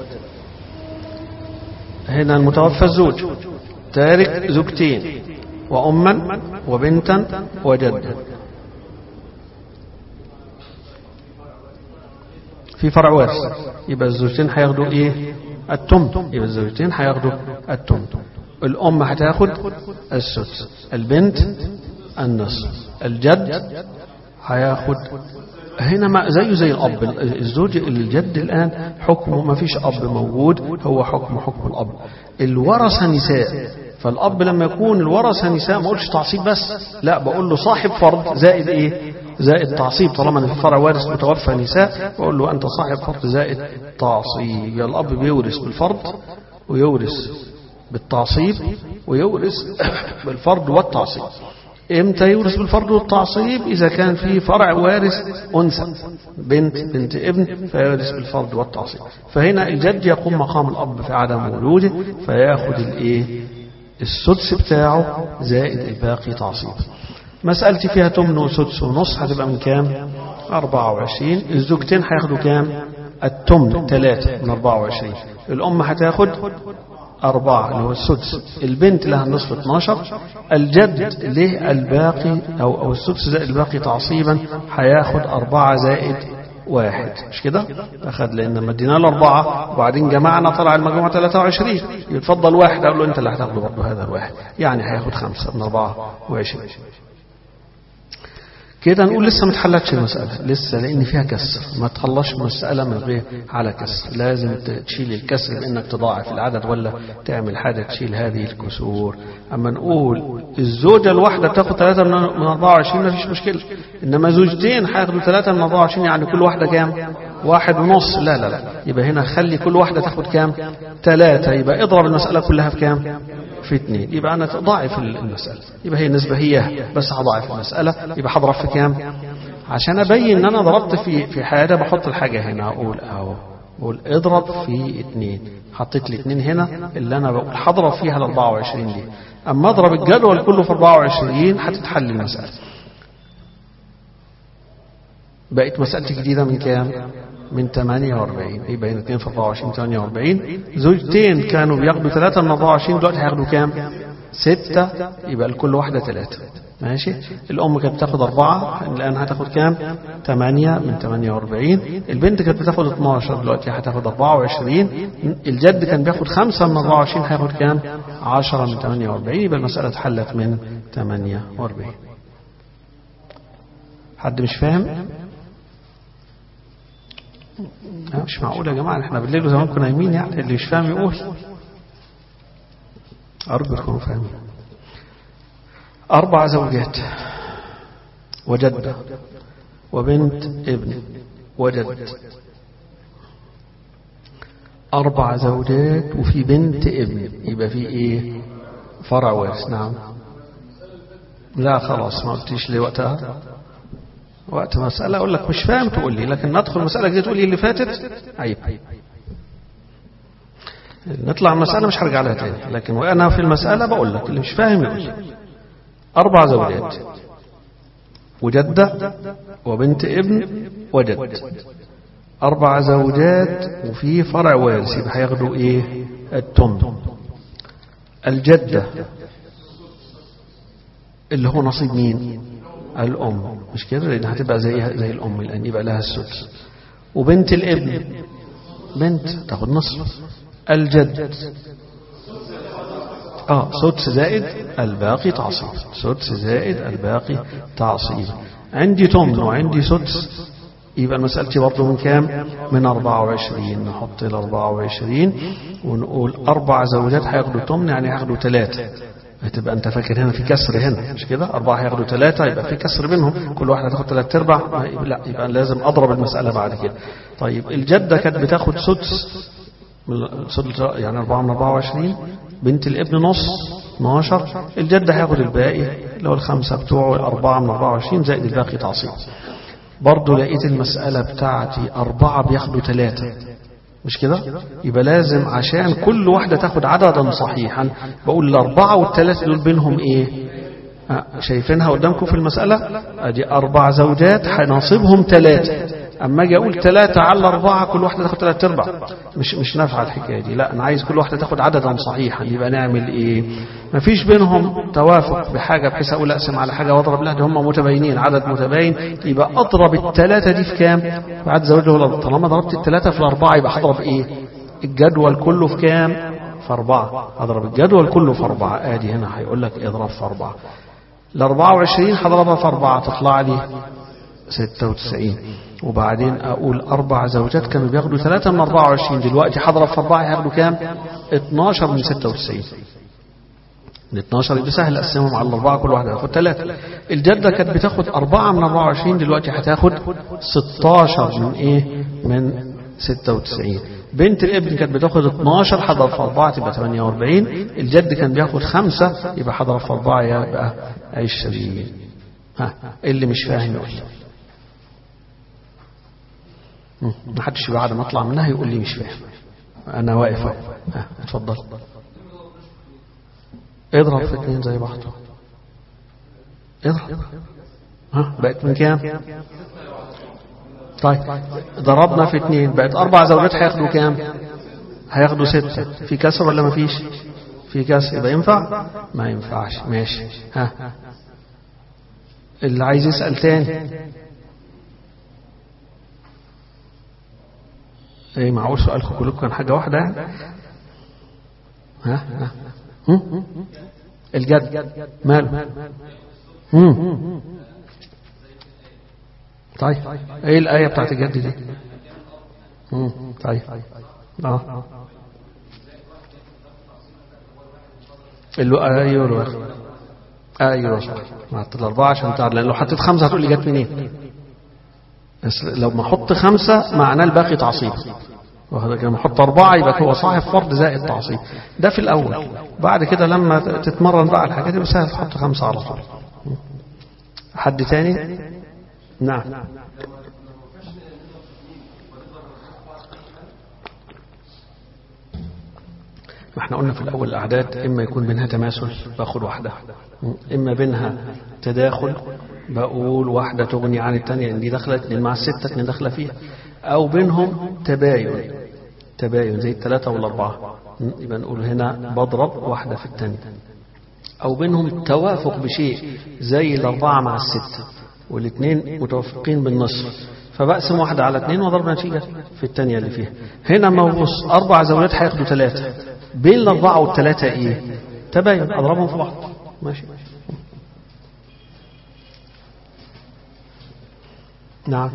هنا المتوفى الزوج تارك زوجتين وأما وبنتا وجد في فرع وارث يبقى الزوجتين هياخدوا ايه التم يبقى الزوجتين هياخدوا التم الأم هتاخد السدس البنت النصف الجد هياخد هنا ما زيه زي الأب الزوج الجد الآن حكمه ما فيش أب موجود هو حكم حكم الأب الورثة نساء فالأب لما يكون الورثة نساء ما أقولش تعصيب بس لا بقول له صاحب فرض زائد إيه زائد تعصيب طالما إن في فرع وارث متوفى نساء بقول له أنت صاحب فرض زائد تعصيب يبقى الأب بيورث بالفرض ويورث بالتعصيب ويورث بالفرض والتعصيب امتى يورث بالفرض والتعصيب اذا كان في فرع وارث انثى بنت بنت ابن فيورث بالفرض والتعصيب فهنا الجد يقوم مقام الاب في عدم وجوده فياخذ الايه السدس بتاعه زائد الباقي تعصيب مسألتي فيها تمن وسدس ونص هتبقى من كام 24 الزوجتين هياخدوا كام التمن 3 من 24 الأم هتاخد أربعة اللي هو السدس البنت لها النصف 12 الجد له الباقي أو, أو السدس زائد الباقي تعصيبا هياخد أربعة زائد واحد مش كده أخذ لأن مدينا له أربعة وبعدين جمعنا طلع المجموعة 23 يتفضل واحد أقول له أنت اللي هتاخده برضه هذا الواحد يعني هياخد خمسة من 24 كده نقول لسه ما اتحلتش المسألة لسه لأن فيها كسر ما تخلصش المسألة من غير على كسر لازم تشيل الكسر بأنك تضاعف العدد ولا تعمل حاجة تشيل هذه الكسور أما نقول الزوجة الواحدة تاخد ثلاثة من 24 ما فيش مشكلة إنما زوجتين هياخدوا ثلاثة من 24 يعني كل واحدة كام واحد ونص لا لا لا يبقى هنا خلي كل واحدة تاخد كام ثلاثة يبقى اضرب المسألة كلها في كام في اثنين يبقى أنا ضاعف المسألة يبقى هي النسبة هي بس هضاعف المسألة يبقى هضرب في كام عشان أبين إن أنا ضربت في في حاجة بحط الحاجة هنا أقول أهو أقول اضرب في اثنين حطيت الاثنين هنا اللي أنا بقول هضرب فيها ال 24 دي أما أضرب الجدول كله في 24 هتتحل المسألة بقت مسألتي جديدة من كام من 48 يبقى هنا 2 في 24 48 زوجتين كانوا بياخدوا 3 من 24 دلوقتي هياخدوا كام 6 يبقى لكل واحدة 3 ماشي الأم كانت بتاخد 4 الآن هتاخد كام 8 من 48 البنت كانت بتاخد 12 دلوقتي هتاخد 24 الجد كان بياخد 5 من 24 هياخد كام 10 من 48 يبقى المسألة اتحلت من 48 حد مش فاهم لا مش معقول يا جماعة احنا بالليل وزمان كنا نايمين يعني اللي مش فاهم يقول أرجو تكونوا فاهمين أربع زوجات وجدة وبنت ابن وجد أربع زوجات وفي بنت ابن يبقى في إيه فرع وارث نعم لا خلاص ما قلتيش لي وقتها وقت مسألة أقول لك مش فاهم تقول لي لكن ندخل مسألة جديدة تقول لي اللي فاتت عيب نطلع المسألة مش هرجع لها تاني لكن وأنا في المسألة بقول لك اللي مش فاهم يقول لي أربع زوجات وجدة وبنت ابن وجد أربع زوجات وفي فرع وارث يبقى هياخدوا إيه التم الجدة اللي هو نصيب مين الأم مش كده لأن هتبقى زيها زي الأم الآن يبقى لها السدس وبنت الابن بنت تاخد نصف الجد اه سدس زائد الباقي تعصيب سدس زائد الباقي تعصيب عندي تمن وعندي سدس يبقى مسألتي برضه من كام من 24 نحط ال 24 ونقول أربع زوجات هياخدوا تمن يعني هياخدوا ثلاثة هتبقى انت فاكر هنا في كسر هنا مش كده أربعة هياخدوا ثلاثة يبقى في كسر بينهم كل واحد هتاخد ثلاث أرباع لا يبقى لازم أضرب المسألة بعد كده طيب الجدة كانت بتاخد سدس سدس يعني 4 من 24 بنت الابن نص 12 الجد هياخد الباقي اللي هو الخمسة بتوعه الأربعة من 24 زائد الباقي تعصيب برضو لقيت المسألة بتاعتي أربعة بياخدوا ثلاثة مش كده يبقى لازم عشان كل واحدة تاخد عددا صحيحا بقول الأربعة والثلاثة دول بينهم إيه آه، شايفينها قدامكم في المسألة ادي أربع زوجات هنصيبهم ثلاثة أما أجي أقول ثلاثة على أربعة كل واحدة تاخد ثلاثة أرباع مش مش نافعة الحكاية دي لا أنا عايز كل واحدة تاخد عددا صحيحا يبقى نعمل إيه مفيش بينهم توافق بحاجة بحيث أقول أقسم على حاجة وأضرب لا ده هم متباينين عدد متباين يبقى أضرب الثلاثة دي في كام في عدد زوجة ولا طالما ضربت الثلاثة في الأربعة يبقى هضرب إيه الجدول كله في كام في أربعة أضرب الجدول كله في أربعة آدي هنا هيقول لك اضرب في أربعة ال 24 هضربها في أربعة تطلع لي 96 وبعدين أقول أربع زوجات كانوا بياخدوا ثلاثة من 24 دلوقتي هضرب في أربعة هياخدوا كام 12 من 96 ال 12 يبقى سهل أقسمهم على الأربعة كل واحدة هتاخد ثلاثة الجدة كانت بتاخد أربعة من 24 دلوقتي هتاخد 16 من إيه من 96 بنت الابن كانت بتاخد 12 حضر في 4 تبقى 48 الجد كان بياخد 5 يبقى حضر في 4 يبقى 20 ها اللي مش فاهم يقول لي ما حدش بعد ما اطلع منها يقول لي مش فاهم انا واقف اهو ها اتفضل اضرب في اثنين زي بعض اضرب ها بقت من كام طيب ضربنا في اثنين بقت أربع زوجات هياخدوا كام هياخدوا ستة في كسر ولا ما فيش في كسر يبقى ينفع ما ينفعش ماشي ها اللي عايز يسأل تاني ايه معقول سؤالكم كلكم كان حاجة واحدة ها ها هم؟ الجد ماله هم؟ طيب ايه الآية بتاعت الجد دي مم. طيب اه اللي ايوه الواحد ايوه صح حط الاربعه عشان تعرف لان لو حطيت خمسه هتقول لي جت منين بس لو ما احط خمسه معناه الباقي تعصيب لما احط اربعه يبقى هو صاحب فرض زائد تعصيب ده في الاول بعد كده لما تتمرن بقى الحاجات دي سهل تحط خمسه على طول حد تاني نعم ما احنا قلنا في الأول الأعداد إما يكون بينها تماثل باخد واحدة إما بينها تداخل بقول واحدة تغني عن الثانية إن دي داخلة اتنين مع الستة اتنين داخلة فيها أو بينهم تباين تباين زي الثلاثة والأربعة يبقى نقول هنا بضرب واحدة في الثانية أو بينهم توافق بشيء زي الأربعة مع الستة والاثنين متوافقين بالنصف فبقسم واحدة على اثنين وضرب نتيجة في الثانية اللي فيها هنا ما بص أربع زوجات هياخدوا ثلاثة بين الأربعة والثلاثة إيه تباين أضربهم في بعض ماشي نعم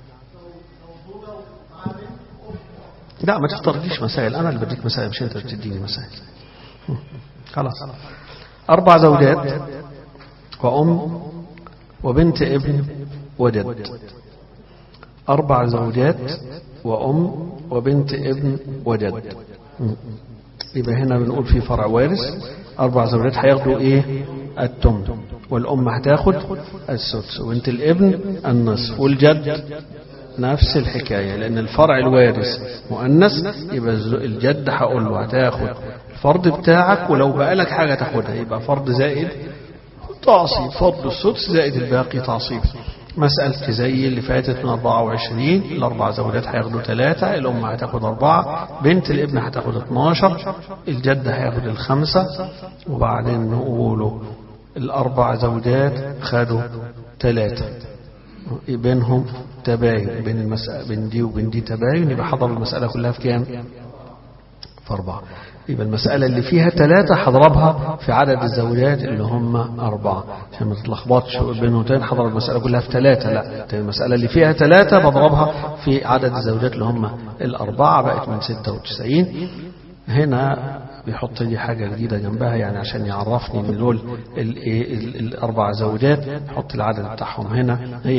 لا ما تختارليش مسائل أنا اللي بديك مسائل مش أنت اللي بتديني مسائل خلاص أربع زوجات وأم وبنت ابن وجد أربع زوجات وأم وبنت ابن وجد يبقى هنا بنقول في فرع وارث أربع زوجات هياخدوا إيه التمن والأم هتاخد السدس وبنت الابن النصف والجد نفس الحكاية لأن الفرع الوارث مؤنث يبقى الجد هقول له هتاخد الفرض بتاعك ولو بقى لك حاجة تاخدها يبقى فرض زائد تعصيب فضل السدس زائد الباقي تعصيب مسألة زي اللي فاتت من 24 الأربع زوجات هياخدوا ثلاثة الأم هتاخد أربعة بنت الابن هتاخد 12 الجد هياخد الخمسة وبعدين نقوله الأربع زوجات خدوا ثلاثة بينهم تباين بين المسألة بين دي وبين دي تباين يبقى حضر المسألة كلها في كام؟ في أربعة يبقى المسألة اللي فيها ثلاثة هضربها في عدد الزوجات اللي هم أربعة عشان ما تتلخبطش بينهم حضر المسألة كلها في ثلاثة لا المسألة اللي فيها ثلاثة بضربها في عدد الزوجات اللي هم الأربعة بقت من 96 هنا بيحط لي حاجة جديدة جنبها يعني عشان يعرفني من دول الأربع زوجات يحط العدد بتاعهم هنا هي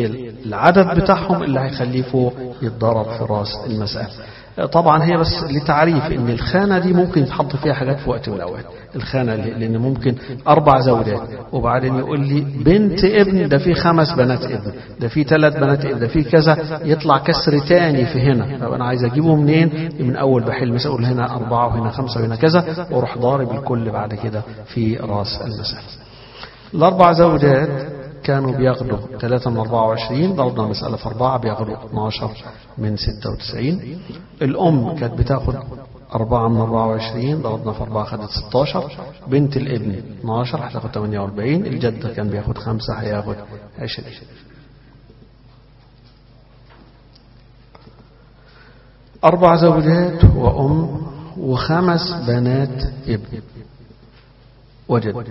العدد بتاعهم اللي هيخليه فوق يتضرب في راس المسألة طبعا هي بس لتعريف ان الخانة دي ممكن يتحط فيها حاجات في وقت من الاوقات الخانة اللي- لان ممكن اربع زوجات وبعدين يقول لي بنت ابن ده في خمس بنات ابن ده في ثلاث بنات ابن ده في كذا يطلع كسر تاني في هنا طب انا عايز اجيبه منين من اول بحل مثلا اقول هنا اربعة وهنا خمسة وهنا كذا واروح ضارب الكل بعد كده في راس المسألة الأربع زوجات كانوا بياخدوا 3 من 24 ضربنا المسألة في 4 بياخدوا 12 من 96 الأم كانت بتاخد 4 من 24 ضربنا في 4 خدت 16 بنت الابن 12 هتاخد 48 الجد كان بياخد 5 هياخد 20 أربع زوجات وأم وخمس بنات ابن وجد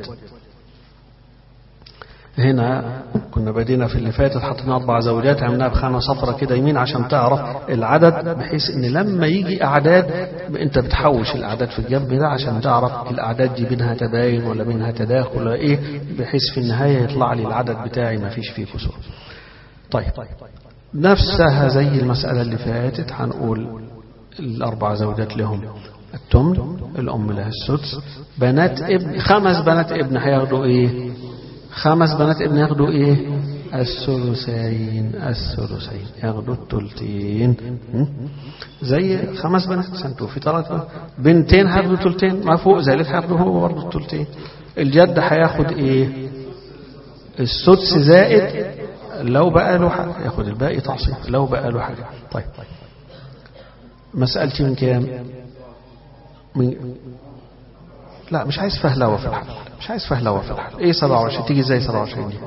هنا كنا بدينا في اللي فاتت حطينا أربع زوجات عملناها بخانة صفرة كده يمين عشان تعرف العدد بحيث إن لما يجي أعداد أنت بتحوش الأعداد في الجنب ده عشان تعرف الأعداد دي بينها تباين ولا بينها تداخل ولا إيه بحيث في النهاية يطلع لي العدد بتاعي ما فيش فيه كسور طيب نفسها زي المسألة اللي فاتت هنقول الأربع زوجات لهم التمن الأم لها السدس بنات ابن خمس بنات ابن هياخدوا إيه خمس بنات ابن ياخدوا إيه الثلثين الثلثين ياخدوا التلتين م? زي خمس بنات سنتو في ثلاث بنتين هياخدوا تلتين ما فوق ذلك هياخدوا هو برضه التلتين الجد هياخد إيه السدس زائد لو بقى له حاجة ياخد الباقي تعصيب لو بقى له حاجة طيب مسألتي من كام من لا مش عايز فهلوة في الحل مش عايز فهلوة في الحل ايه 27 تيجي ازاي 27 دي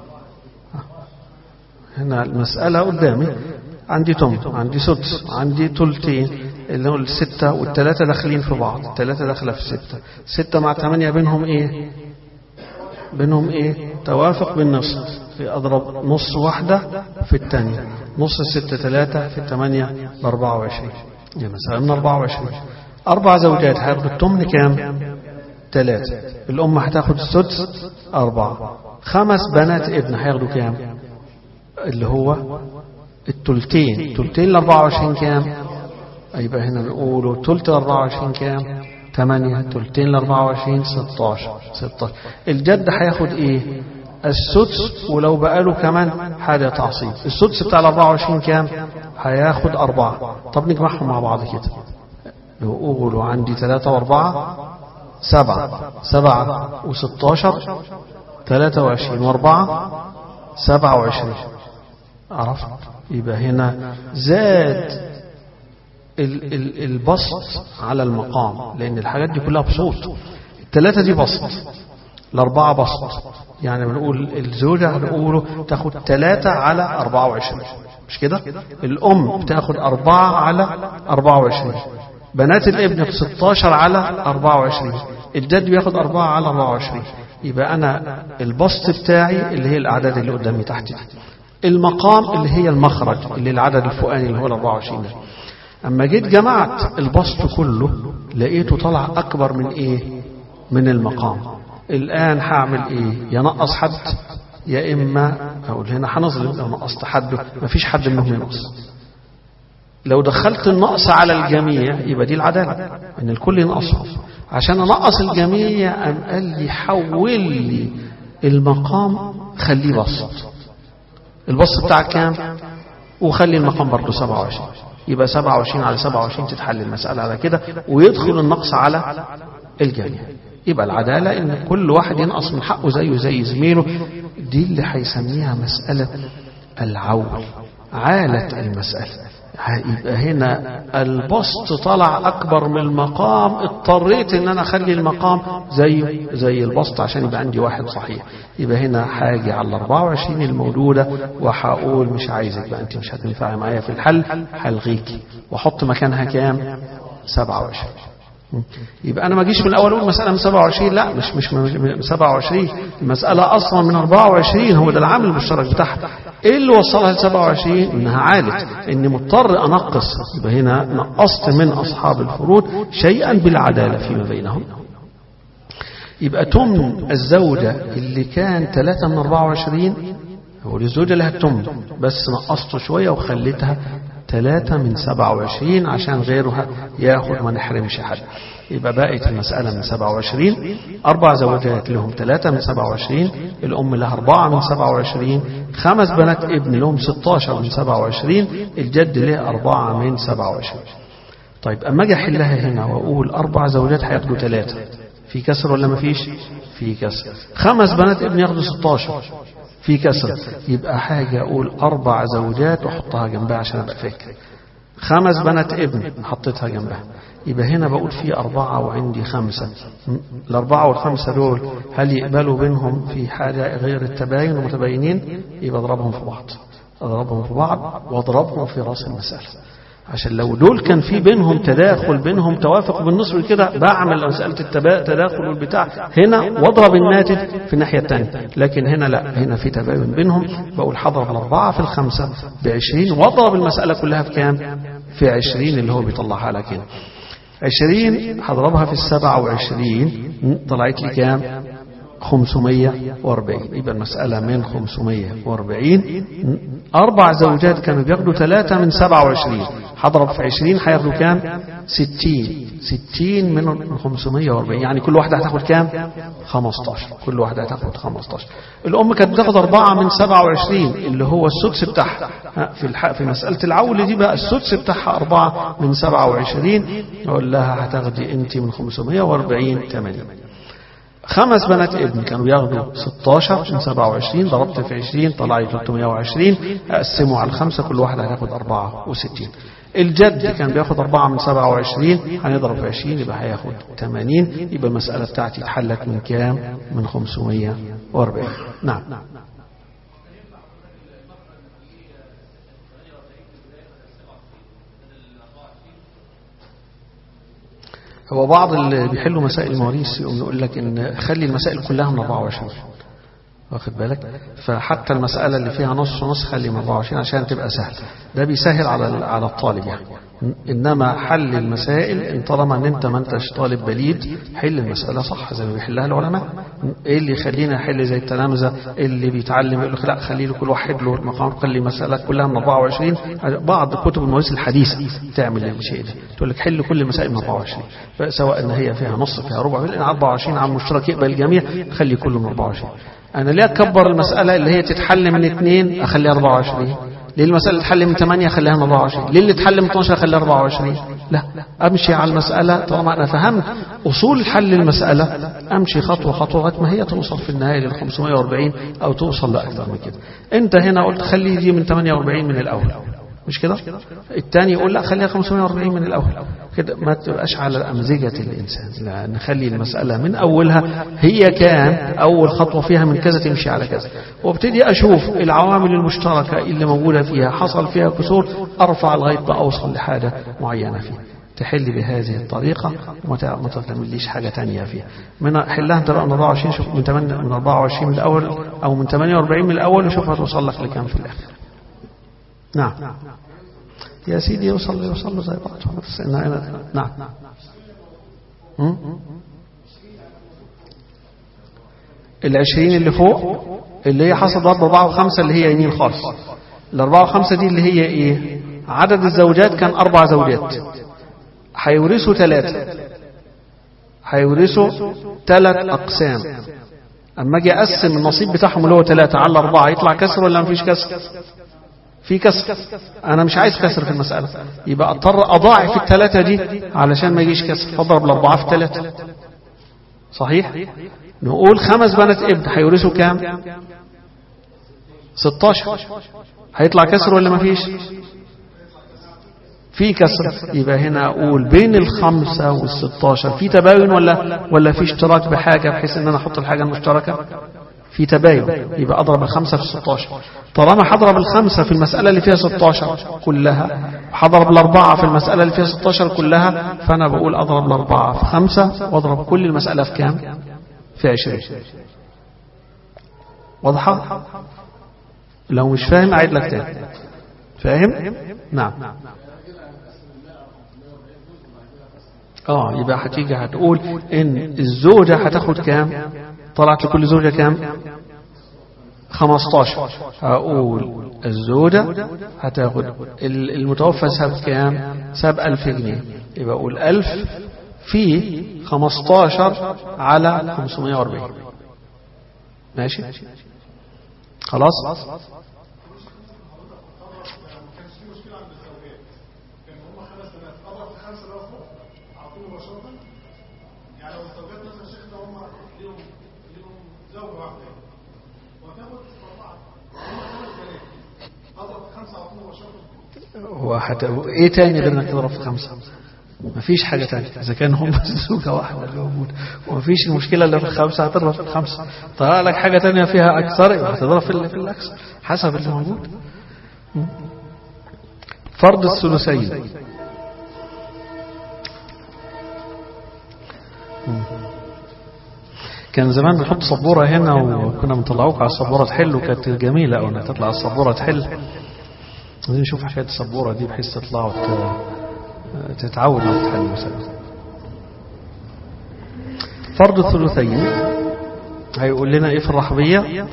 هنا المسألة قدامي عندي تم عندي سدس عندي تلتين اللي هو الستة والتلاتة داخلين في بعض التلاتة داخلة في ستة ستة مع ثمانية بينهم ايه بينهم ايه توافق بالنصف في اضرب نص واحدة في الثانية نص الستة ثلاثة في الثمانية باربعة وعشرين دي مسألة من اربعة وعشرين اربع زوجات هياخدوا التمن كام ثلاثة الام هتاخد السدس اربعة خمس بنات ابن هياخدوا كام اللي هو التلتين تلتين ل 24 كام يبقى هنا نقوله تلت 24 كام 8 تلتين ل 24 16 16 الجد هياخد ايه السدس ولو بقاله كمان حاجة تعصيب السدس بتاع ال 24 كام هياخد أربعة طب نجمعهم مع بعض كده لو أقولوا عندي ثلاثة وأربعة سبعة سبعة وستاشر ثلاثة وعشرين وأربعة سبعة وعشرين عرفت يبقى هنا زاد ال ال البسط على المقام لأن الحاجات دي كلها بسوط الثلاثة دي بسط الأربعة بسط يعني بنقول الزوجة هنقوله تاخد ثلاثة على أربعة وعشرين مش كده الأم بتاخد أربعة على أربعة وعشرين بنات الابن 16 على 24 الجد بياخد 4 على 24 يبقى أنا البسط بتاعي اللي هي الأعداد اللي قدامي تحت دي المقام اللي هي المخرج اللي العدد الفوقاني اللي هو ال 24 ده أما جيت جمعت البسط كله لقيته طلع أكبر من إيه من المقام الآن هعمل إيه ينقص حد يا إما أقول هنا هنظلم لو نقصت حد مفيش حد منهم ينقص لو دخلت النقص على الجميع يبقى دي العدالة ان الكل ينقصهم عشان انقص الجميع ام قال لي حول لي المقام خليه بسط البسط بتاعك كام وخلي المقام برضه 27 يبقى 27 على 27 تتحل المسألة على كده ويدخل النقص على الجميع يبقى العدالة ان كل واحد ينقص من حقه زيه زي زميله دي اللي هيسميها مسألة العول عالة المسألة يبقى هنا البسط طلع أكبر من المقام اضطريت ان انا اخلي المقام زي زي البسط عشان يبقى عندي واحد صحيح يبقى هنا حاجة على 24 الموجودة وهقول مش عايزك بقى انت مش هتنفعي معايا في الحل هلغيكي واحط مكانها كام 27 يبقى انا ما اجيش من الاول اقول مساله من 27 لا مش مش من 27 المساله اصلا من 24 هو ده العامل المشترك بتاعها ايه اللي وصلها ل 27 انها عالت اني مضطر انقص يبقى هنا نقصت من اصحاب الفروض شيئا بالعداله فيما بينهم يبقى تمن الزوجه اللي كان 3 من 24 هو الزوجة لها التمن بس نقصته شوية وخليتها ثلاثة من سبعة وعشرين عشان غيرها ياخد ما نحرمش حد يبقى بقت المسألة من سبعة وعشرين أربع زوجات لهم ثلاثة من سبعة وعشرين الأم لها أربعة من سبعة وعشرين خمس بنات ابن لهم ستاشر من سبعة وعشرين الجد له أربعة من سبعة وعشرين طيب أما أجي أحلها هنا وأقول أربع زوجات هياخدوا ثلاثة في كسر ولا ما فيش في كسر خمس بنات ابن ياخدوا 16 في كسر يبقى حاجة أقول أربع زوجات وأحطها جنبها عشان أبقى فاكر خمس بنات ابن حطيتها جنبها يبقى هنا بقول في أربعة وعندي خمسة الأربعة والخمسة دول هل يقبلوا بينهم في حاجة غير التباين ومتباينين يبقى أضربهم في بعض أضربهم في بعض وأضربهم في رأس المسألة عشان لو دول كان في بينهم تداخل بينهم توافق بالنصف كده بعمل مسألة التداخل والبتاع هنا واضرب الناتج في الناحية الثانية لكن هنا لا هنا في تباين بينهم بقول هضرب الأربعة في الخمسة بعشرين واضرب المسألة كلها في كام في عشرين اللي هو بيطلعها لك هنا عشرين هضربها في السبعة وعشرين طلعت لي كام 540 يبقى المسألة من 540 أربع زوجات كانوا بياخدوا ثلاثة من 27 هضرب في 20 هياخدوا كام 60 60 من 540 يعني كل واحدة هتاخد كام 15 كل واحدة هتاخد 15 الأم كانت بتاخد أربعة من 27 اللي هو السدس بتاعها في الح... في مسألة العول دي بقى السدس بتاعها أربعة من 27 أقول لها هتاخدي أنت من 540 80 خمس بنات ابن كانوا بياخدوا 16 من 27 ضربت في 20 طلع لي 320 اقسمه على الخمسه كل واحد هياخد 64 الجد كان بياخد 4 من 27 هنضرب في 20 يبقى هياخد 80 يبقى المسألة بتاعتي اتحلت من كام؟ من 540 نعم هو بعض اللي بيحلوا مسائل المواريث يقوم يقول لك ان خلي المسائل كلها من 24 واخد بالك فحتى المسألة اللي فيها نص ونص خلي من 24 عشان تبقى سهل ده بيسهل على على الطالب يعني انما حل المسائل ان طالما ان انت ما انتش طالب بليد حل المسألة صح زي ما بيحلها العلماء ايه اللي يخلينا نحل زي التلامذة اللي بيتعلم يقول لك لا خلي له كل واحد له المقام خلي مسألة كلها من 24 بعض كتب المواريث الحديثة تعمل الشيء ده تقول لك حل كل المسائل من 24 سواء ان هي فيها نص فيها ربع لان 24 عام مشترك يقبل الجميع خلي كله من 24 أنا ليه أكبر المسألة اللي هي تتحل من اثنين أخليها 24 ليه المسألة تتحل من 8 أخليها من 24 ليه اللي تتحل من 12 أخليها 24 لا أمشي على المسألة طالما أنا فهمت أصول حل المسألة أمشي خطوة خطوة لغاية ما هي توصل في النهاية لل 540 أو توصل لأكثر من كده أنت هنا قلت خلي دي من 48 من الأول مش كده الثاني يقول لا خليها 540 من الأول كده ما تبقاش على أمزجة الإنسان لا نخلي المسألة من أولها هي كان أول خطوة فيها من كذا تمشي على كذا وابتدي أشوف العوامل المشتركة اللي موجودة فيها حصل فيها كسور أرفع لغاية ما أوصل لحاجة معينة فيها تحل بهذه الطريقة وما تعمليش حاجة تانية فيها من حلها انت بقى من 24 شوف من 8 من 24 من الأول أو من 48 من الأول وشوف هتوصل لك لكام في الآخر نعم يا سيدي يوصل يوصل زي بعض نعم العشرين اللي فوق اللي هي حصل ضرب أربعة وخمسة اللي هي يمين خالص الأربعة وخمسة دي اللي هي إيه عدد الزوجات كان أربع زوجات هيورثوا ثلاثة هيورثوا ثلاث أقسام أما أجي أقسم النصيب بتاعهم اللي هو ثلاثة على أربعة يطلع كسر ولا مفيش كسر في كسر أنا مش عايز كسر في المسألة يبقى أضطر أضاعف الثلاثة دي علشان ما يجيش كسر فاضرب الأربعة في ثلاثة صحيح نقول خمس بنات ابن هيورثوا كام 16 هيطلع كسر ولا ما فيش في كسر يبقى هنا أقول بين الخمسة والستاشر في تباين ولا ولا في اشتراك بحاجة بحيث ان انا احط الحاجة المشتركة في تباين يبقى اضرب الخمسة في 16 طالما هضرب الخمسة في المسألة اللي فيها 16 كلها وهضرب الأربعة في المسألة اللي فيها 16 كلها فأنا بقول أضرب الأربعة في خمسة وأضرب كل المسألة في كام في 20 واضحة لو مش فاهم أعيد لك تاني فاهم نعم اه يبقى هتيجي هتقول ان الزوجة هتاخد كام طلعت لكل زوجة كام 15 هقول الزوجة هتاخد المتوفى ساب كام ساب 1000 جنيه يبقى أقول 1000 في 15 على 540 ماشي خلاص هو حتى ايه تاني غير انك تضرب في خمسة مفيش حاجة تانية إذا كان هم زوجة واحدة اللي موجودة ومفيش المشكلة اللي في الخمسة هتضرب في الخمسة طلع لك حاجة تانية فيها أكثر يبقى هتضرب في ال- في الأكثر حسب اللي موجود م. فرض الثلثين م. كان زمان بنحط سبورة هنا وكنا بنطلعوك على السبورة تحل وكانت جميلة أو انها تطلع على السبورة تحل عايزين نشوف حكاية السبورة دي بحيث تطلع وت... تتعود على تحل مثلا فرض الثلثين هيقول لنا ايه في الرحبية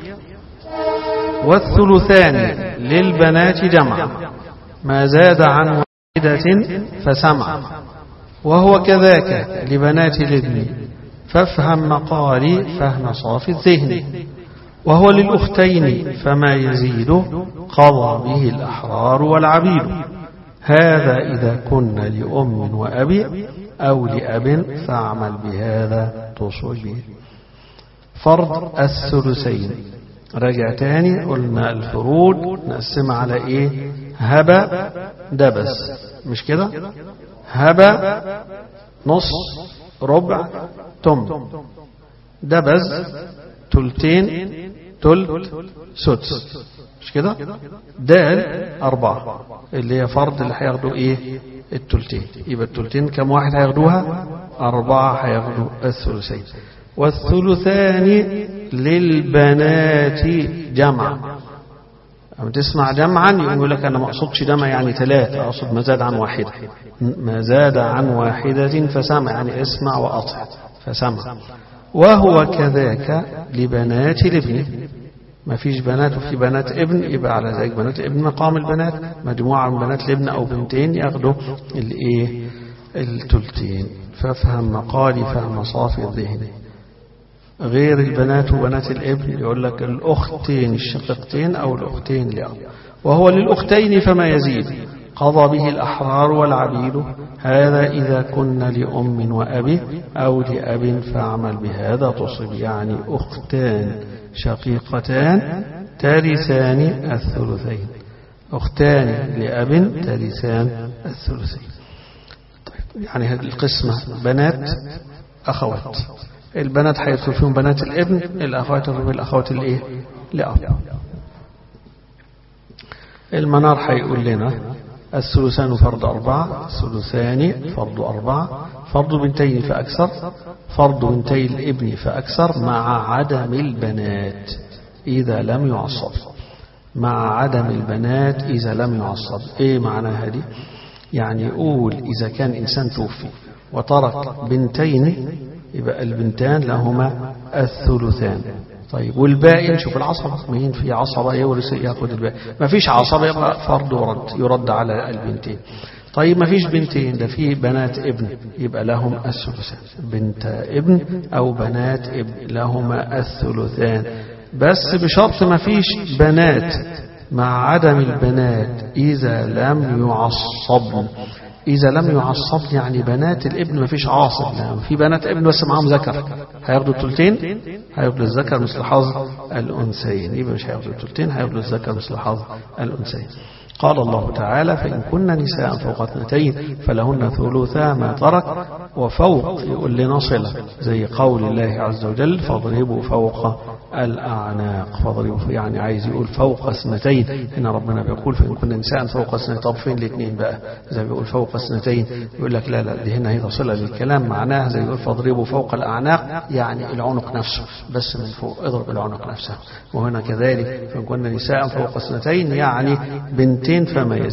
والثلثان للبنات جمع ما زاد عن واحدة فسمع وهو كذاك لبنات الابن فافهم مقالي فهم صافي الذهن وهو للأختين فما يزيد قضى به الأحرار والعبيد هذا إذا كن لأم وأبي أو لأب فاعمل بهذا توصل به فرض الثلثين راجع تاني قلنا الفروض نقسمها على ايه هبة دبس مش كده هبة نص ربع تم دبز تلتين تلت سدس مش كده دال أربعة اللي هي فرض اللي هياخدوا إيه التلتين يبقى التلتين كم واحد هياخدوها أربعة هياخدوا الثلثين والثلثان للبنات جمع أما تسمع جمعا يقول لك أنا ما أقصدش جمع يعني ثلاثة أقصد ما زاد عن واحدة ما زاد عن واحدة فسمع يعني اسمع وأطع فسمع وهو كذاك لبنات الابن ما فيش بنات وفي بنات ابن يبقى على ذلك بنات ابن مقام البنات مجموعة من بنات الابن أو بنتين ياخدوا الايه التلتين فافهم مقالي فهم صافي الذهن غير البنات وبنات الابن يقول لك الأختين الشقيقتين أو الأختين لأب وهو للأختين فما يزيد قضى به الأحرار والعبيد هذا إذا كن لأم وأب أو لأب فاعمل بهذا تصب يعني أختان شقيقتان ترثان الثلثين أختان لأب ترثان الثلثين طيب يعني هذه القسمة بنات أخوات البنات هيدخل فيهم بنات الابن الأخوات يدخل فيهم الأخوات الإيه لأب المنار هيقول لنا الثلثان فرض أربعة الثلثان فرض أربعة فرض بنتين فأكثر فرض بنتي الابن فأكثر مع عدم البنات إذا لم يعصب مع عدم البنات إذا لم يعصب إيه معنى هذه يعني يقول إذا كان إنسان توفي وترك بنتين يبقى البنتان لهما الثلثان طيب والباقي نشوف العصبة مين في عصبة يورث ياخد الباقي ما فيش عصبة يبقى فرض ورد يرد على البنتين طيب ما فيش بنتين ده في بنات ابن يبقى لهم الثلثان بنت ابن أو بنات ابن لهما الثلثان بس بشرط ما فيش بنات مع عدم البنات إذا لم يعصبن إذا لم يعصب يعني بنات الابن ما فيش عاصب يعني في بنات ابن بس معاهم ذكر هياخدوا التلتين هياخدوا الذكر مثل حظ الأنثيين يبقى مش هياخدوا التلتين هياخدوا الذكر مثل حظ الأنثيين قال الله تعالى فإن كن نساء فوق اثنتين فلهن ثلثا ما ترك وفوق يقول لنا صلة زي قول الله عز وجل فاضربوا فوق الأعناق فاضربوا يعني عايز يقول فوق اثنتين هنا ربنا بيقول فإن كن نساء فوق اثنتين طب فين الاثنين بقى زي بيقول فوق اثنتين يقول لك لا لا دي هنا هي صلة للكلام معناها زي يقول فاضربوا فوق الأعناق يعني العنق نفسه بس من فوق اضرب العنق نفسه وهنا كذلك فإن كن نساء فوق اثنتين يعني بنتين فما يزيد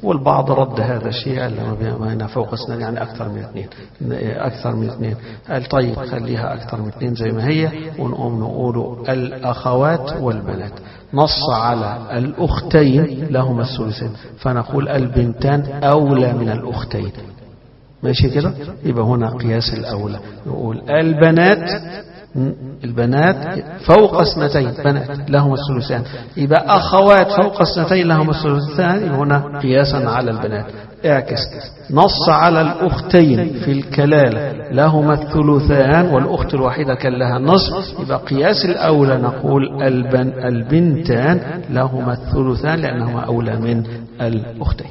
والبعض رد هذا الشيء قال ما هنا فوق اثنين يعني أكثر من اثنين أكثر من اثنين قال طيب خليها أكثر من اثنين زي ما هي ونقوم نقول الأخوات والبنات نص على الأختين لهما الثلثين فنقول البنتان أولى من الأختين ماشي كده يبقى هنا قياس الأولى نقول البنات البنات فوق اثنتين بنات لهم الثلثان يبقى أخوات فوق اثنتين لهم الثلثان هنا قياسا على البنات اعكس نص على الأختين في الكلالة لهما الثلثان والأخت الواحدة كان لها النصف يبقى قياس الأولى نقول البن البنتان لهما الثلثان لأنهما أولى من الأختين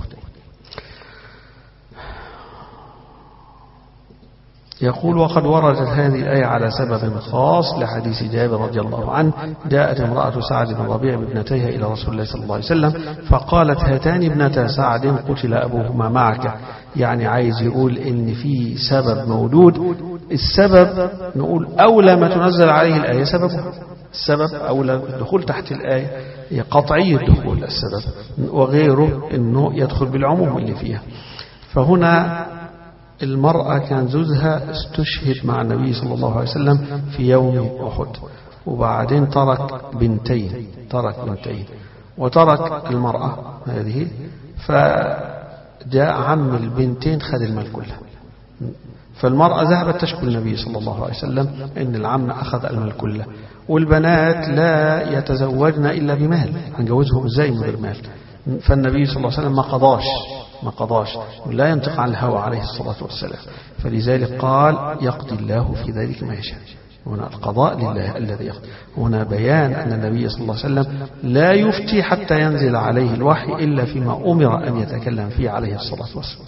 يقول وقد وردت هذه الآية على سبب خاص لحديث جابر رضي الله عنه جاءت امرأة سعد بن ربيع بابنتيها إلى رسول الله صلى الله عليه وسلم فقالت هاتان ابنتا سعد قتل أبوهما معك يعني عايز يقول إن في سبب موجود السبب نقول أولى ما تنزل عليه الآية سببه السبب أولى الدخول تحت الآية هي قطعي الدخول السبب وغيره أنه يدخل بالعموم اللي فيها فهنا المرأة كان زوجها استشهد مع النبي صلى الله عليه وسلم في يوم أحد وبعدين ترك بنتين ترك بنتين وترك المرأة هذه فجاء عم البنتين خد المال كله فالمرأة ذهبت تشكو النبي صلى الله عليه وسلم إن العم أخذ المال كله والبنات لا يتزوجن إلا بمال هنجوزهم إزاي من غير مال فالنبي صلى الله عليه وسلم ما قضاش ما قضاش لا ينطق عن الهوى عليه الصلاة والسلام فلذلك قال يقضي الله في ذلك ما يشاء هنا القضاء لله الذي يقضي هنا بيان أن النبي صلى الله عليه وسلم لا يفتي حتى ينزل عليه الوحي إلا فيما أمر أن يتكلم فيه عليه الصلاة والسلام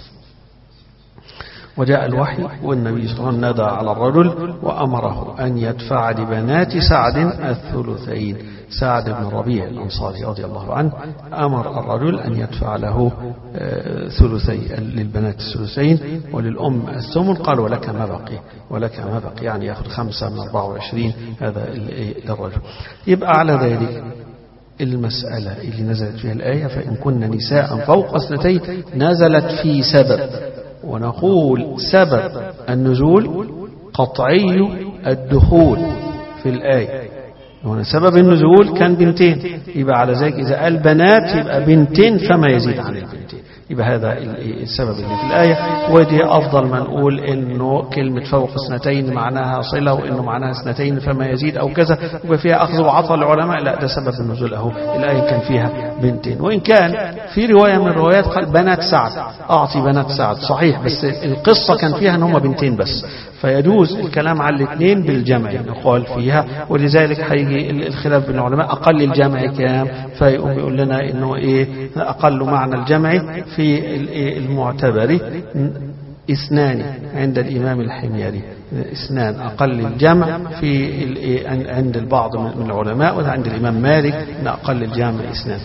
وجاء الوحي والنبي صلى الله عليه وسلم نادى على الرجل وأمره أن يدفع لبنات سعد الثلثين سعد بن ربيع الأنصاري رضي الله عنه أمر الرجل أن يدفع له ثلثي للبنات الثلثين وللأم الثمن قال ولك ما بقي ولك ما بقي يعني يأخذ خمسة من 24 هذا للرجل يبقى على ذلك المسألة اللي نزلت فيها الآية فإن كن نساء فوق اثنتين نزلت في سبب ونقول سبب النزول قطعي الدخول في الآية هنا سبب النزول كان بنتين يبقى على ذلك إذا قال بنات يبقى بنتين فما يزيد عن البنتين يبقى هذا السبب اللي في الآية ودي أفضل ما نقول إنه كلمة فوق اثنتين معناها صلة وإنه معناها اثنتين فما يزيد أو كذا وفيها فيها أخذ وعطاء العلماء لا ده سبب النزول أهو الآية كان فيها بنتين وإن كان في رواية من الروايات قال بنات سعد أعطي بنات سعد صحيح بس القصة كان فيها إن هم بنتين بس فيجوز الكلام على الاثنين بالجمع يقال فيها ولذلك هيجي الخلاف بين العلماء أقل الجمع كام فيقوم يقول لنا إنه إيه أقل معنى الجمع في المعتبر اثنان عند الإمام الحميري اثنان أقل الجمع في عند البعض من العلماء وعند الإمام مالك أن أقل الجمع اثنان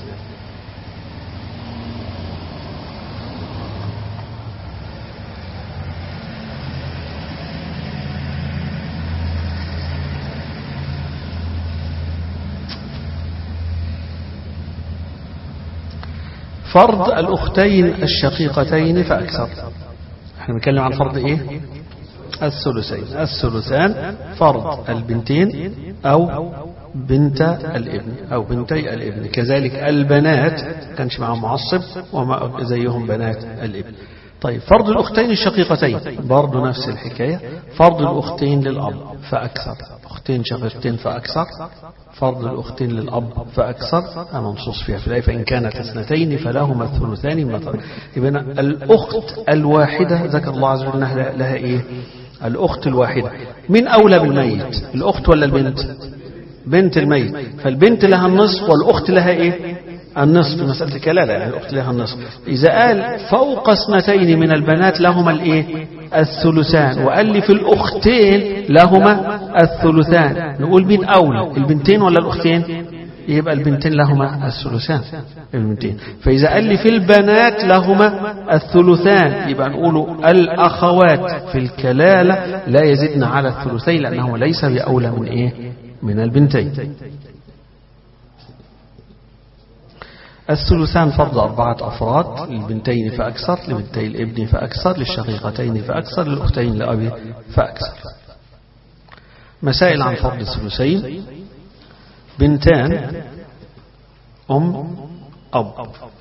فرض الأختين الشقيقتين فأكثر احنا بنتكلم عن فرض ايه الثلثين الثلثان فرض البنتين أو بنت الابن أو بنتي الابن كذلك البنات كانش معهم معصب وما زيهم بنات الابن طيب فرض الأختين الشقيقتين برضو نفس الحكاية فرض الأختين للأب فأكثر أختين شقيقتين فأكثر فرض الأختين للأب فأكثر منصوص فيها في الآية فإن كانت اثنتين فلهما الثلثان مما ترك يبقى الأخت الواحدة ذكر الله عز وجل لها إيه الأخت الواحدة من أولى بالميت الأخت ولا البنت بنت الميت فالبنت لها النصف والأخت لها إيه النصف مسألة الكلالة يعني الأخت لها النصف إذا قال فوق اثنتين من البنات لهما الإيه الثلثان وقال لي في الأختين لهما الثلثان نقول مين أولى البنتين ولا الأختين يبقى البنتين لهما الثلثان البنتين فإذا قال لي في البنات لهما الثلثان يبقى نقول الأخوات في الكلالة لا يزدن على الثلثين لأنه ليس بأولى من إيه من البنتين الثلثان فرض أربعة أفراد للبنتين فأكثر لبنتي الابن فأكثر للشقيقتين فأكثر للأختين لأبي فأكثر مسائل عن فرض الثلثين بنتان أم أب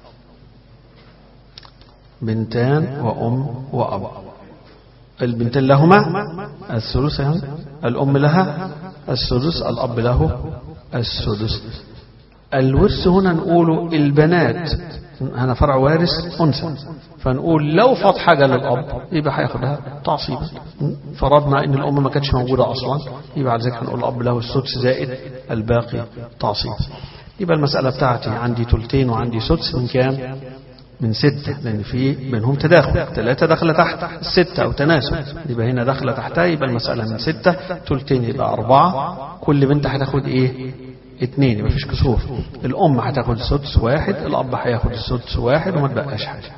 بنتان وأم وأب البنتان لهما الثلث يعني الأم لها السدس الأب له السدس الورث هنا نقول البنات هنا فرع وارث أنثى فنقول لو فات حاجة للأب يبقى هياخدها تعصيبا فرضنا إن الأم ما كانتش موجودة أصلا يبقى على ذلك هنقول الأب له السدس زائد الباقي تعصيب يبقى المسألة بتاعتي عندي تلتين وعندي سدس من كام من ستة لأن في بينهم تداخل ثلاثة دخل تحت ستة أو تناسب يبقى هنا دخل تحتها يبقى المسألة من ستة تلتين يبقى أربعة كل بنت هتاخد إيه اتنين يبقى فيش كسوف الأم هتاخد سدس واحد الأب هياخد السدس واحد وما تبقاش حاجة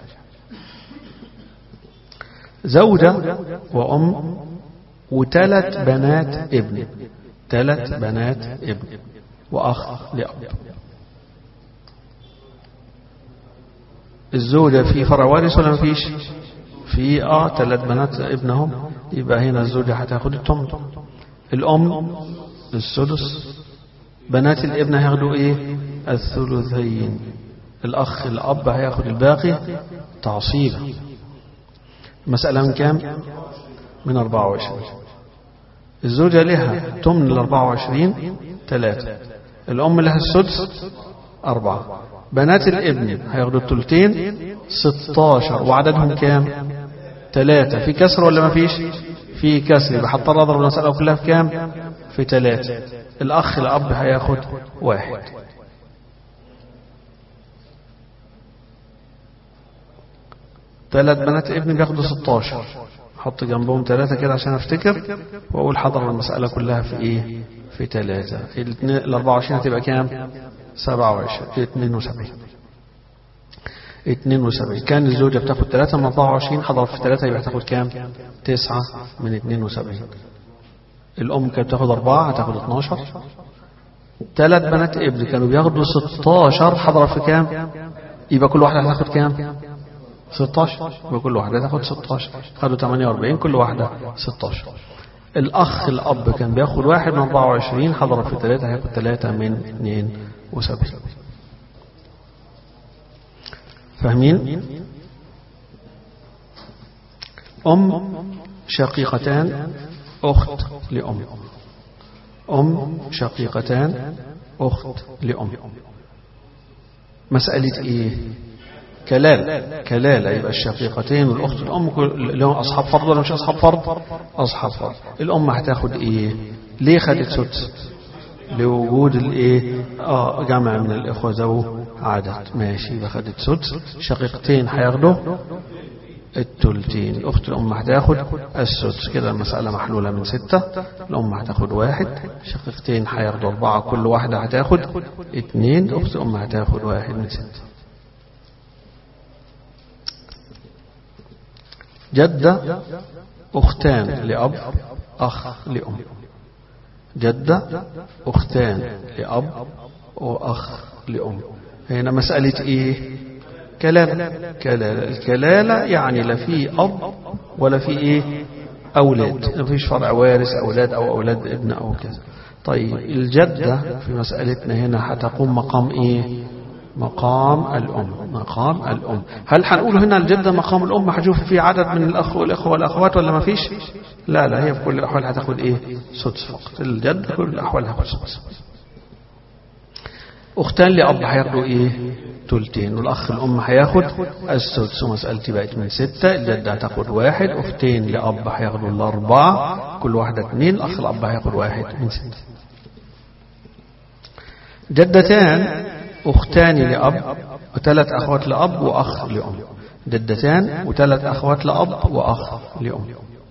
زوجة وأم وثلاث بنات ابن ثلاث بنات ابن وأخ لأب الزوجة في فرع وارث ولا مفيش في اه ثلاث بنات ابنهم يبقى هنا الزوجة هتاخد التمن الأم السدس بنات الابن هياخدوا ايه الثلثين الأخ الأب هياخد الباقي تعصيبا مسألة من كام من 24 الزوجة لها تمن ال 24 ثلاثة الأم لها السدس أربعة بنات الابن هياخدوا التلتين 16 وعددهم كام ثلاثة في كسر ولا ما فيش في كسر يبقى هضطر اضرب المسألة كلها في كام في ثلاثة الأخ الأب هياخد واحد ثلاث بنات ابن بياخدوا 16 حط جنبهم ثلاثة كده عشان افتكر واقول حضر المسألة كلها في ايه في ثلاثة ال 24 هتبقى كام 27 72 72 كان الزوجة بتاخد 3 من 24 حضر في 3 يبقى تاخد كام 9 من 72 الأم كانت بتاخد 4 هتاخد 12 ثلاث بنات ابن كانوا بياخدوا 16 حضر في كام يبقى كل واحدة هتاخد كام 16 يبقى كل واحدة تاخد 16 خدوا 48 كل واحدة 16 الأخ الأب كان بياخد واحد من 24 حضر في ثلاثة هياخد ثلاثة من 72 فاهمين أم شقيقتان أخت لأم أم شقيقتان أخت لأم مسألة إيه كلالة كلالة يبقى الشقيقتين والأخت الأم لهم أصحاب فرض ولا مش أصحاب فرض أصحاب فرض الأم هتاخد إيه ليه خدت سدس لوجود الايه اه جمع من الاخوه ذو عدد ماشي يبقى خدت سدس شقيقتين هياخدوا التلتين الأخت الأم هتاخد السدس كده المسألة محلولة من ستة الأم هتاخد واحد شقيقتين هياخدوا أربعة كل واحدة هتاخد اتنين الأخت الأم هتاخد واحد من ستة جدة أختان لأب أخ لأم جدة أختان لأب وأخ لأم هنا مسألة إيه كلالة كلالة الكلالة يعني لا في أب ولا في إيه أولاد ما فيش فرع وارث أولاد أو أولاد ابن أو كذا طيب الجدة في مسألتنا هنا هتقوم مقام إيه مقام الأم مقام الأم هل هنقول هنا الجدة مقام الأم هشوف في عدد من الأخ والأخوة والأخوات ولا ما فيش لا لا هي في كل الأحوال هتاخد إيه سدس فقط الجدة كل الأحوال هتاخد سدس أختان لأب هياخدوا إيه تلتين والأخ الأم هياخد السدس ومسألتي بقت من ستة الجدة هتاخد واحد أختين لأب هياخدوا الأربعة كل واحدة اثنين الأخ الأب هياخد واحد من ستة جدتان أختان لأب وثلاث أخوات لأب وأخ لأم جدتان وثلاث أخوات لأب وأخ لأم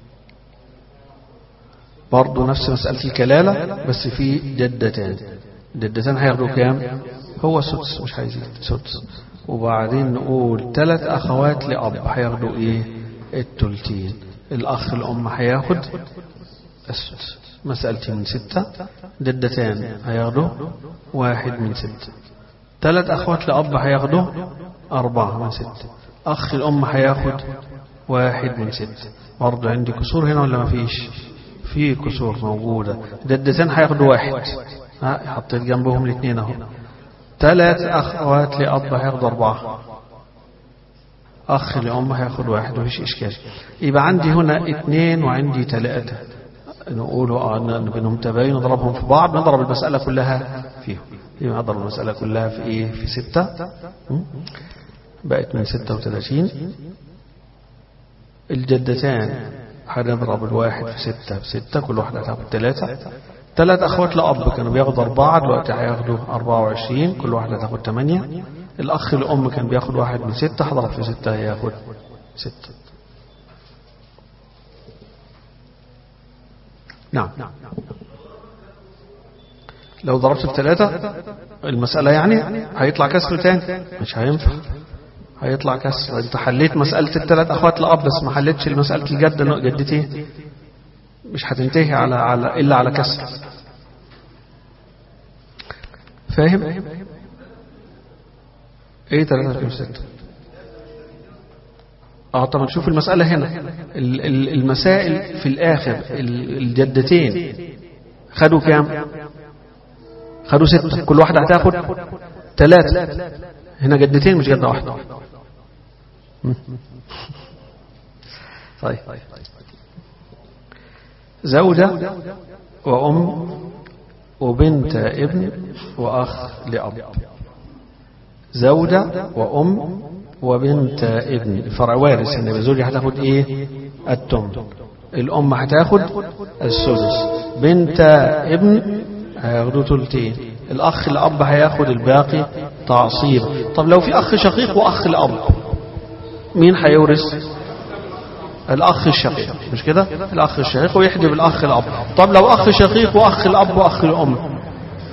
برضو نفس مسألة الكلالة بس في جدتان جدتان هياخدوا كام هو سدس مش هيزيد سدس وبعدين نقول ثلاث أخوات لأب هياخدوا إيه التلتين الأخ الأم هياخد السدس مسألتي من ستة جدتان هياخدوا واحد من ستة ثلاث أخوات لأب هياخدوا أربعة من ست أخ الأم هياخد واحد من ست برضه عندي كسور هنا ولا ما فيش في كسور موجودة جدتين هياخدوا واحد ها حطيت جنبهم الاثنين اهو ثلاث أخوات لأب هياخدوا أربعة أخ لأم هياخد واحد مفيش إشكال يبقى عندي هنا اثنين وعندي ثلاثة نقول آه بينهم تباين نضربهم في بعض نضرب المسألة كلها فيهم يبقى نضرب المسألة كلها في إيه في ستة م? بقت من ستة وثلاثين الجدتان هنضرب الواحد في ستة في ستة كل واحدة هتاخد ثلاثة ثلاث أخوات لأب كانوا بياخدوا أربعة دلوقتي هياخدوا أربعة وعشرين كل واحدة هتاخد ثمانية الأخ الأم كان بياخد واحد من ستة هضرب في ستة هياخد ستة نعم لو ضربت بثلاثة المسألة يعني هيطلع كسر تاني مش هينفع هيطلع كسر انت حليت مسألة الثلاث أخوات لأب بس ما حليتش مسألة الجد جدتين مش هتنتهي على على إلا على كسر فاهم ايه 3 في 6 اه طبعا شوف المسألة هنا المسائل في الآخر الجدتين خدوا كام خدوا ستة كل واحدة هتاخد ثلاثة هنا جدتين مش جدة واحدة طيب زوجة وأم وبنت ابن وأخ لأب زوجة وأم وبنت ابن الفرع وارث ان الزوجة هتاخد ايه التم الأم هتاخد السدس بنت ابن هياخدوا ثلثين الأخ الأب هياخد الباقي تعصيب طب لو في أخ شقيق وأخ الأب مين هيورث الأخ الشقيق مش كده الأخ الشقيق ويحجب الأخ الأب طب لو أخ شقيق وأخ الأب وأخ الأم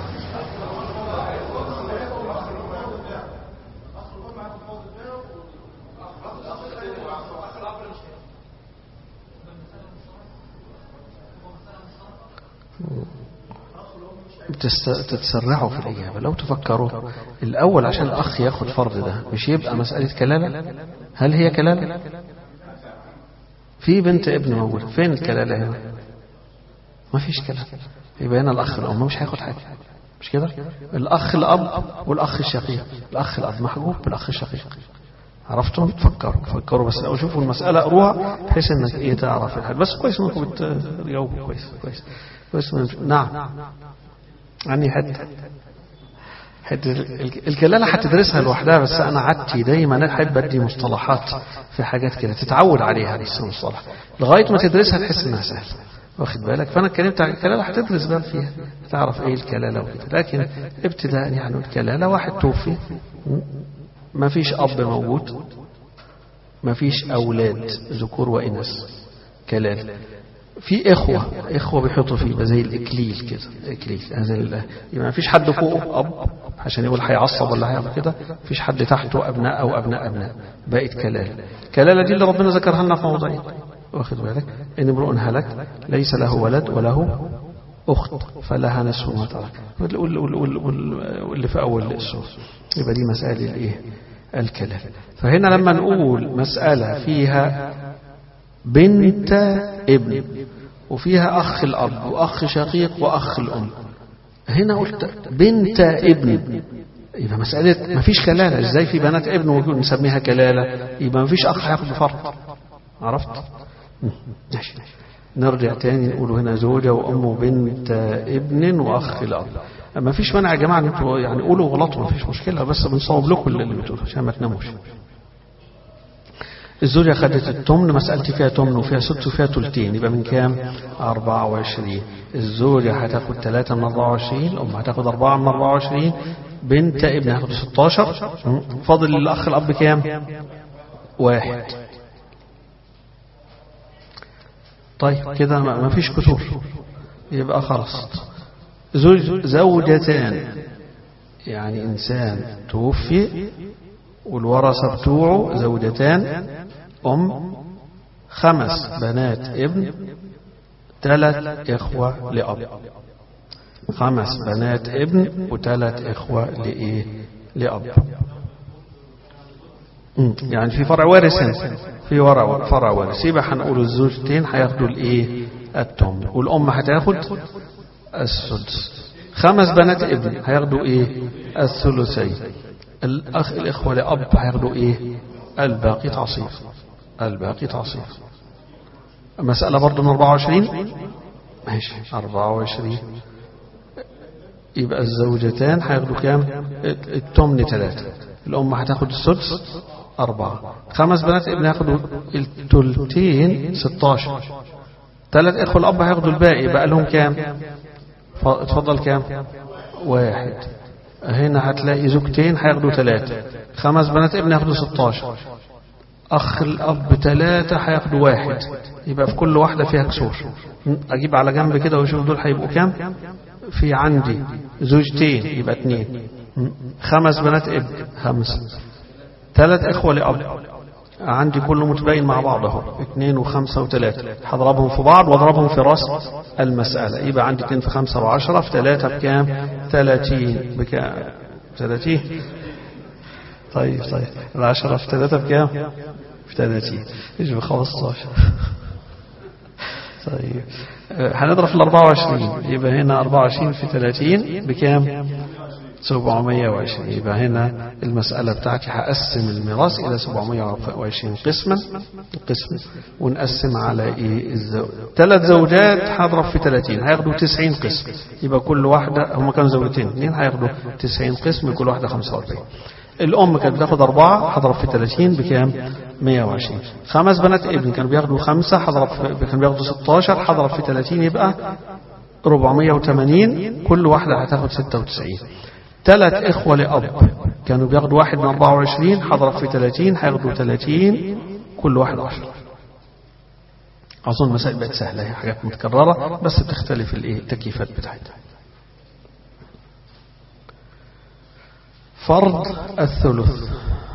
تتسرعوا في الإجابة لو تفكروا الأول عشان الأخ ياخد فرض ده مش يبقى مسألة كلالة هل هي كلالة في بنت ابن موجود فين الكلالة هنا ما فيش كلالة يبقى هنا الأخ الأم مش هياخد حاجة مش كده الأخ الأب والأخ الشقيق الأخ الأب محجوب بالأخ الشقيق عرفتم تفكروا تفكروا بس لو شوفوا المسألة اقروها بحيث انك ايه تعرف الحل بس كويس انكم بتجاوبوا كويس كويس كويس نعم عني حتة حتة الكلالة هتدرسها لوحدها بس أنا عادتي دايما أحب أدي مصطلحات في حاجات كده تتعود عليها بس المصطلح لغاية ما تدرسها تحس إنها سهلة واخد بالك فأنا اتكلمت عن الكلالة هتدرس بقى فيها تعرف إيه الكلالة وكده لكن ابتداء يعني الكلالة واحد توفي ما فيش أب موجود ما فيش أولاد ذكور وإناث كلالة في إخوة إخوة بيحطوا فيه زي الإكليل كده إكليل زي يبقى ما فيش حد فوقه أب عشان يقول هيعصب ولا هيعمل كده فيش حد تحته أبناء أو أبناء أبناء بقت كلالة كلالة دي اللي ربنا ذكرها لنا في موضعين واخد بالك إن امرؤ هلك ليس له ولد وله أخت فلها نصف ما ترك واللي في أول السورة يبقى دي مسائل الإيه الكلام فهنا لما نقول مسألة فيها بنت ابن وفيها أخ الأب وأخ شقيق وأخ الأم هنا قلت بنت ابن يبقى مسألة ما فيش كلالة ازاي في بنات ابن ونسميها كلالة يبقى ما فيش أخ هياخد فرض عرفت ماشي نرجع تاني نقول هنا زوجة وأم وبنت ابن وأخ الأب ما فيش مانع يا جماعة انتوا يعني قولوا غلطوا ما فيش مشكلة بس بنصوب لكم اللي بتقولوا عشان ما تناموش الزوجة خدت التمن مسألتي فيها تمن وفيها ست وفيها تلتين يبقى من كام 24 الزوجة هتاخد 3 من 24 الأم هتاخد 4 من 24 بنت ابن هتاخد 16 فاضل الأخ الأب كام واحد طيب كده ما فيش كسور يبقى خلاص زوج زوجتان يعني إنسان توفي والورثة بتوعه زوجتان أم خمس بنات ابن ثلاث إخوة لأب خمس بنات ابن وثلاث إخوة لإيه لأب مم. يعني في فرع وارث هنا في ورع فرع وارث يبقى هنقول الزوجتين هياخدوا الايه التمن والام هتاخد السدس خمس بنات ابن هياخدوا ايه الثلثين الاخ الاخوه لاب هياخدوا ايه الباقي تعصيب الباقي تعصيب مسألة برضه من 24 ماشي 24 يبقى الزوجتان هياخدوا كام التمن ثلاثة الأم هتاخد السدس أربعة خمس بنات ابن هياخدوا التلتين 16 ثلاث إخوة الأب هياخدوا الباقي بقى لهم كام ف- اتفضل كام واحد هنا هتلاقي زوجتين هياخدوا ثلاثة خمس بنات ابن هياخدوا 16 أخ الأب ثلاثة هياخدوا واحد يبقى في كل واحدة فيها كسور أجيب على جنب كده وأشوف دول هيبقوا كام في عندي زوجتين يبقى اتنين خمس بنات ابن خمسة ثلاث إخوة لأب عندي كله متباين مع بعض اهو اثنين وخمسة وثلاثة هضربهم في بعض واضربهم في راس المسألة يبقى عندي اثنين في خمسة وعشرة في ثلاثة بكام ثلاثين بكام ثلاثين طيب طيب العشرة في ثلاثة بكام في ثلاثين ايش بخمستاشر طيب آه، هنضرب في الأربعة وعشرين يبقى هنا أربعة وعشرين في ثلاثين بكام 720 يبقى هنا المسألة بتاعتي هقسم الميراث إلى 720 قسما قسم ونقسم على إيه الزوج ثلاث زوجات هضرب في 30 هياخدوا 90 قسم يبقى كل واحدة هم كانوا زوجتين اثنين هياخدوا 90 قسم كل واحدة 45 الأم كانت بتاخد أربعة هضرب في 30 بكام 120 خمس بنات ابن كانوا بياخدوا خمسة هضرب في كانوا بياخدوا 16 هضرب في 30 يبقى 480 كل واحدة هتاخد 96 ثلاث إخوة لأب كانوا بياخدوا واحد من 24 هضرب في 30 هياخدوا 30 كل واحد 10 أظن مسائل بقت سهلة هي حاجات متكررة بس بتختلف الإيه التكييفات بتاعتها فرض الثلث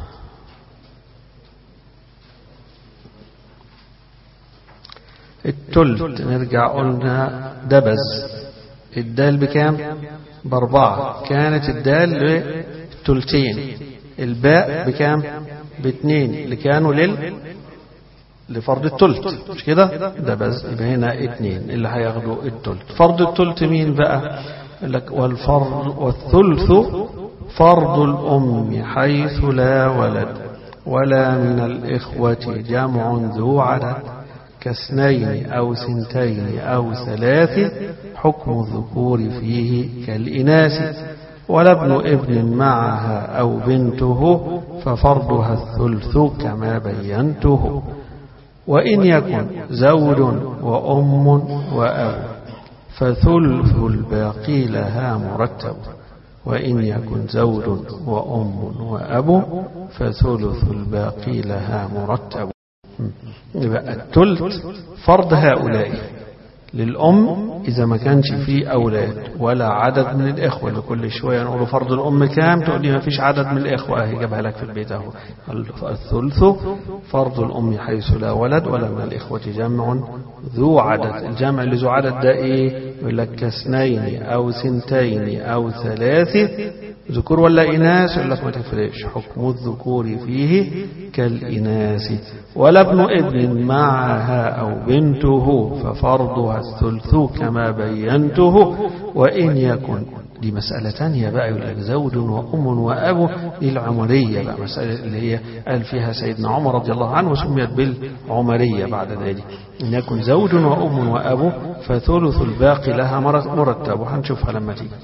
التلت نرجع قلنا دبز الدال بكام بأربعة كانت الدال لتلتين الباء بكام باثنين اللي كانوا لل لفرض التلت مش كده ده بس يبقى هنا اتنين اللي هياخدوا التلت فرض التلت مين بقى يقول لك والفرض والثلث فرض الأم حيث لا ولد ولا من الإخوة جمع ذو عدد كاثنين أو سنتين أو ثلاث حكم الذكور فيه كالإناث ولا ابن ابن معها أو بنته ففرضها الثلث كما بينته وإن يكن زوج وأم وأب فثلث الباقي لها مرتب وإن يكن زوج وأم وأب فثلث الباقي لها مرتب يبقى الثلث فرض هؤلاء للأم إذا ما كانش فيه أولاد ولا عدد من الإخوة لكل شوية نقول فرض الأم كام تقول لي ما فيش عدد من الإخوة أهي جابها لك في البيت أهو الثلث فرض الأم حيث لا ولد ولا من الإخوة جمع ذو عدد الجمع اللي ذو عدد ده إيه يقول لك كاثنين أو سنتين أو ثلاث ذكور ولا إناث يقول لك ما تفرقش حكم الذكور فيه كالإناث ولا ابن ابن معها أو بنته ففرضها الثلث كما بينته وإن يكن دي مسألة تانية بقى يقول لك زوج وأم وأب دي العمرية بقى مسألة اللي هي قال فيها سيدنا عمر رضي الله عنه وسميت بالعمرية بعد ذلك إن يكن زوج وأم وأب فثلث الباقي لها مرتب وهنشوفها لما تيجي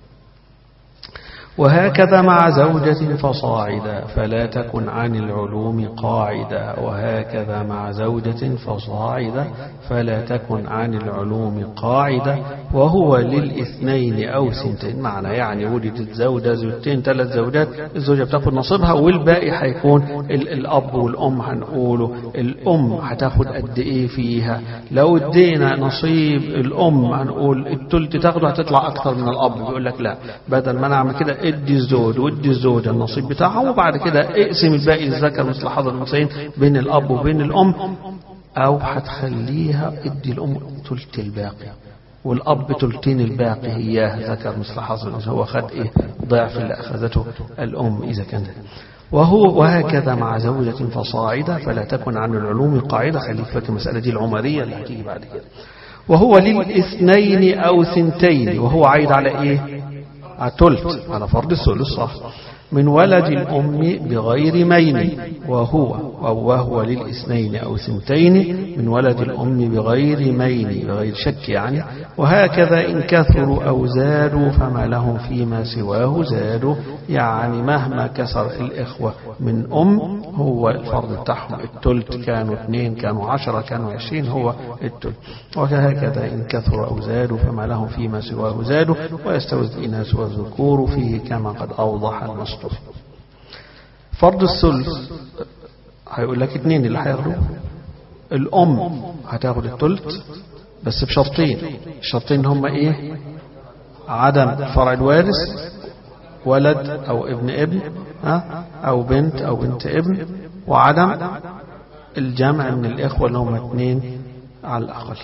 وهكذا مع زوجة فصاعدا فلا تكن عن العلوم قاعدا وهكذا مع زوجة فصاعدا فلا تكن عن العلوم قاعدا وهو للاثنين أو سنتين معنى يعني ولدت زوجة زوجتين ثلاث زوجات الزوجة بتاخد نصيبها والباقي هيكون الأب والأم هنقوله الأم هتاخد قد إيه فيها لو ادينا نصيب الأم هنقول التلت تاخده هتطلع أكتر من الأب بيقول لك لا بدل ما نعمل كده ادي الزوج وادي الزوجة النصيب بتاعها وبعد كده اقسم الباقي للذكر مثل حظ الأنثيين بين الأب وبين الأم أو هتخليها ادي الأم ثلث الباقي والأب تلتين الباقي إياه ذكر مثل حظ الأنثى هو خد إيه ضعف اللي أخذته الأم إذا كان وهو وهكذا مع زوجة فصاعدة فلا تكن عن العلوم قاعدة خليك فاكر المسألة دي العمرية اللي هتيجي بعد كده وهو للاثنين أو ثنتين وهو عايد على إيه على تلت على فرض الثلث صح من ولد الأم بغير مين وهو أو وهو للاثنين أو ثنتين من ولد الأم بغير مين بغير شك يعني وهكذا إن كثروا أو زادوا فما لهم فيما سواه زادوا يعني مهما كسر الإخوة من أم هو الفرض بتاعهم التلت كانوا اثنين كانوا عشرة كانوا عشرين هو التلت وهكذا إن كثروا أو زادوا فما لهم فيما سواه زادوا ويستوي الإناث والذكور فيه كما قد أوضح المسطور فرض الثلث هيقول لك اتنين اللي هياخدوا الأم هتاخد الثلث بس بشرطين الشرطين هما ايه عدم فرع الوارث ولد أو ابن ابن ها أو بنت أو بنت ابن وعدم الجمع من الإخوة اللي هم اثنين على الأقل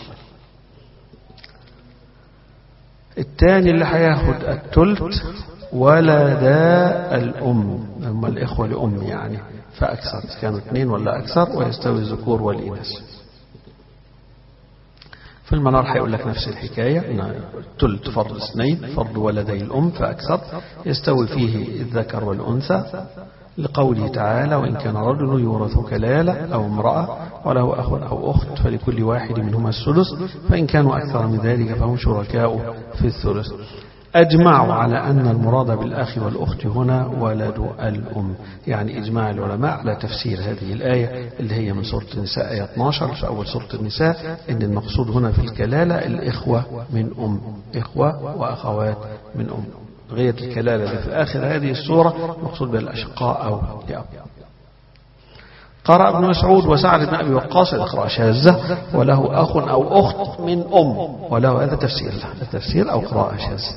الثاني اللي هياخد الثلث ولدا الأم هم الإخوة لأم يعني فأكثر كانوا اثنين ولا أكثر ويستوي الذكور والإناث في المنار هيقول لك نفس الحكاية إن تلت فرض اثنين فرض ولدي الأم فأكثر يستوي فيه الذكر والأنثى لقوله تعالى وإن كان رجل يورث كلالة أو امرأة وله أخ أو أخت فلكل واحد منهما السدس فإن كانوا أكثر من ذلك فهم شركاء في الثلث أجمعوا على أن المراد بالأخ والأخت هنا ولد الأم يعني إجماع العلماء على تفسير هذه الآية اللي هي من سورة النساء آية 12 في أول سورة النساء إن المقصود هنا في الكلالة الإخوة من أم إخوة وأخوات من أم غير الكلالة اللي في آخر هذه السورة مقصود بها الأشقاء أو لأب قرأ ابن مسعود وسعد بن أبي وقاص القراءة شاذة وله أخ أو أخت من أم وله هذا تفسير له تفسير أو قراءة شاذة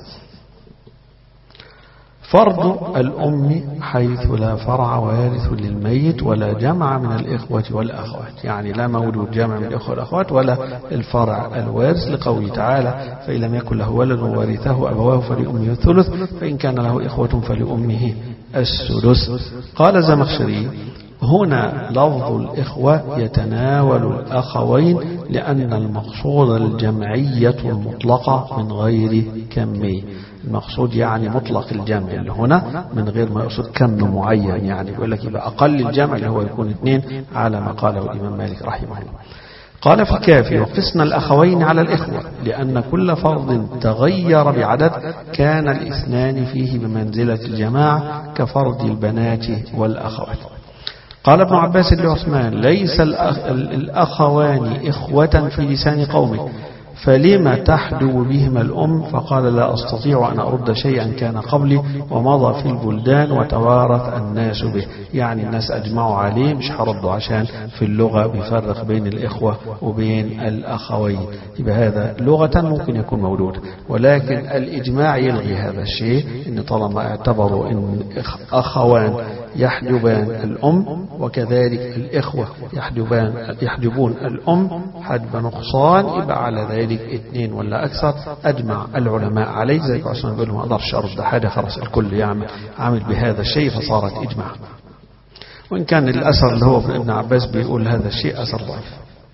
فرض الأم حيث لا فرع وارث للميت ولا جمع من الإخوة والأخوات يعني لا مولود جمع من الإخوة والأخوات ولا الفرع الوارث لقوله تعالى فإن لم يكن له ولد وارثه أبواه فلأمه الثلث فإن كان له إخوة فلأمه السدس قال زمخشري هنا لفظ الإخوة يتناول الأخوين لأن المقصود الجمعية المطلقة من غير كمي المقصود يعني مطلق الجمع اللي هنا من غير ما يقصد كم معين يعني يقول لك يبقى أقل الجمع اللي هو يكون اثنين على ما قاله الإمام مالك رحمه الله قال في الكافي وقسنا الأخوين على الإخوة لأن كل فرض تغير بعدد كان الاثنان فيه بمنزلة الجماعة كفرض البنات والأخوات قال ابن عباس لعثمان ليس الأخ الأخوان إخوة في لسان قومه فلما تحدو بهما الأم فقال لا أستطيع أن أرد شيئا كان قبلي ومضى في البلدان وتوارث الناس به يعني الناس أجمعوا عليه مش هردوا عشان في اللغة بيفرق بين الإخوة وبين الأخوين يبقى هذا لغة ممكن يكون موجود ولكن الإجماع يلغي هذا الشيء إن طالما اعتبروا أن أخوان يحجبان الأم وكذلك الإخوة يحجبان يحجبون الأم حجب نقصان يبقى على ذلك اثنين ولا أكثر أجمع العلماء عليه زي عثمان بن ما أقدرش أرد حاجة خلاص الكل يعمل عامل بهذا الشيء فصارت إجماع وإن كان الأثر اللي هو ابن عباس بيقول هذا الشيء أثر ضعيف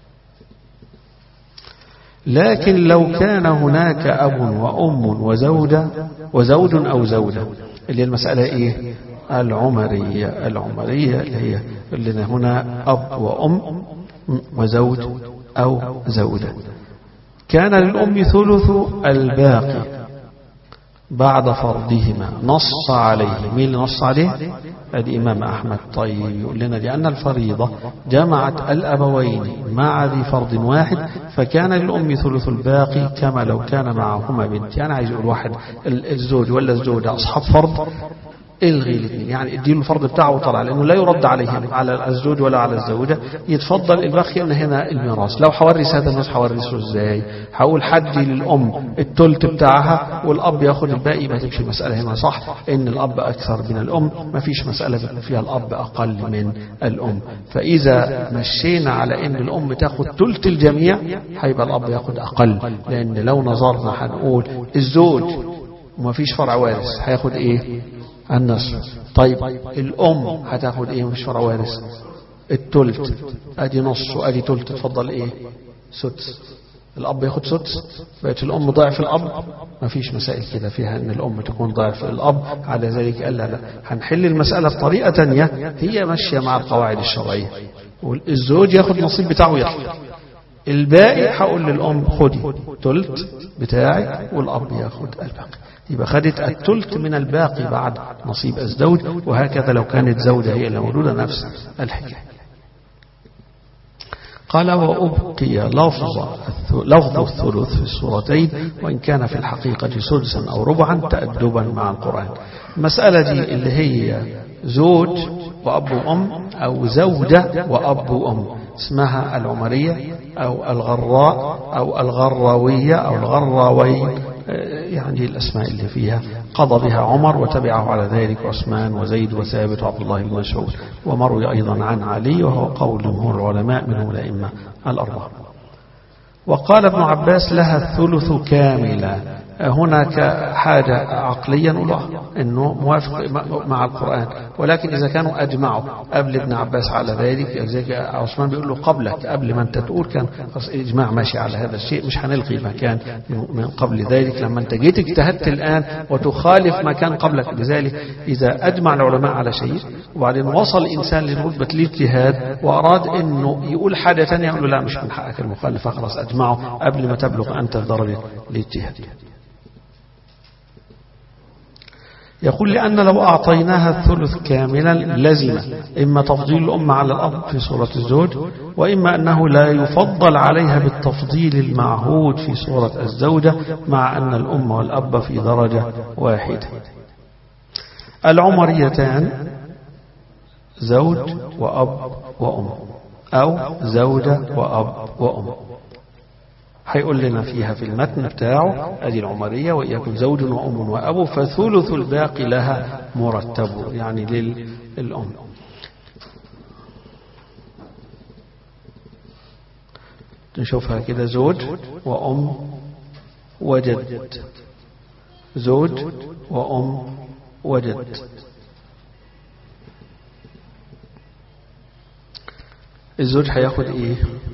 لكن لو كان هناك أب وأم وزوجة وزوج أو زوجة اللي المسألة إيه العمرية العمرية اللي هي اللي هنا أب وأم وزوج أو زوجة كان للأم ثلث الباقي بعد فرضهما نص عليه مين اللي نص عليه ادي امام احمد طيب يقول لنا لان الفريضه جمعت الابوين مع ذي فرض واحد فكان للام ثلث الباقي كما لو كان معهما بنت يعني عايز يقول واحد الزوج ولا الزوجه اصحاب فرض الغي الاثنين يعني اديله الفرض بتاعه وطلع لانه لا يرد عليه على الزوج ولا على الزوجه يتفضل الباقي من هنا الميراث لو حورث هذا الناس حورثه ازاي هقول حدي للام الثلث بتاعها والاب ياخد الباقي ما تمشي المساله هنا صح ان الاب اكثر من الام ما فيش مساله بيكون فيها الاب اقل من الام فاذا مشينا على ان الام تاخد ثلث الجميع هيبقى الاب ياخد اقل لان لو نظرنا هنقول الزوج وما فيش فرع وارث هياخد ايه النصف طيب الأم هتاخد إيه مش فرع وارث التلت أدي نص وأدي تلت تفضل إيه سدس الأب ياخد سدس بقت الأم ضعف الأب ما فيش مسائل كده فيها أن الأم تكون ضعف الأب على ذلك قال لا لا هنحل المسألة بطريقة تانية هي ماشية مع القواعد الشرعية والزوج ياخد نصيب بتاعه يطلع الباقي هقول للأم خدي تلت بتاعي والأب ياخد الباقي يبقى خدت التلت من الباقي بعد نصيب الزوج وهكذا لو كانت زوجة هي اللي موجودة نفس الحكاية قال وأبقي لفظ لفظ الثلث في السورتين وإن كان في الحقيقة سدسا أو ربعا تأدبا مع القرآن المسألة دي اللي هي زوج وأب وأم أو زوجة وأب وأم اسمها العمرية أو الغراء أو الغراوية أو الغراوي يعني الأسماء اللي فيها قضى بها عمر وتبعه على ذلك عثمان وزيد وثابت وعبد الله بن مسعود ومروي أيضا عن علي وهو قول جمهور العلماء منهم الأئمة الأربعة وقال ابن عباس لها الثلث كاملا هناك حاجة عقليا نقول انه موافق مع القرآن ولكن اذا كانوا اجمعوا قبل ابن عباس على ذلك زي عثمان بيقول له قبلك قبل ما انت تقول كان اجماع ماشي على هذا الشيء مش هنلغي ما كان من قبل ذلك لما انت جيت اجتهدت الان وتخالف ما كان قبلك لذلك اذا اجمع العلماء على شيء وبعدين وصل انسان لرتبة الاجتهاد واراد انه يقول حاجة ثانيه يقول له لا مش من حقك المخالفة خلاص اجمعوا قبل ما تبلغ انت في درجة الاجتهاد يقول لأن لو أعطيناها الثلث كاملا لزم إما تفضيل الأم على الأب في صورة الزوج وإما أنه لا يفضل عليها بالتفضيل المعهود في صورة الزوجة مع أن الأم والأب في درجة واحدة العمريتان زوج وأب وأم أو زوجة وأب وأم هيقول لنا فيها في المتن بتاعه ادي العمرية وإياكم زوج وأم وأبو فثلث الباقي لها مرتب يعني للأم نشوفها كده زوج وأم وجد زوج وأم وجد الزوج هياخد ايه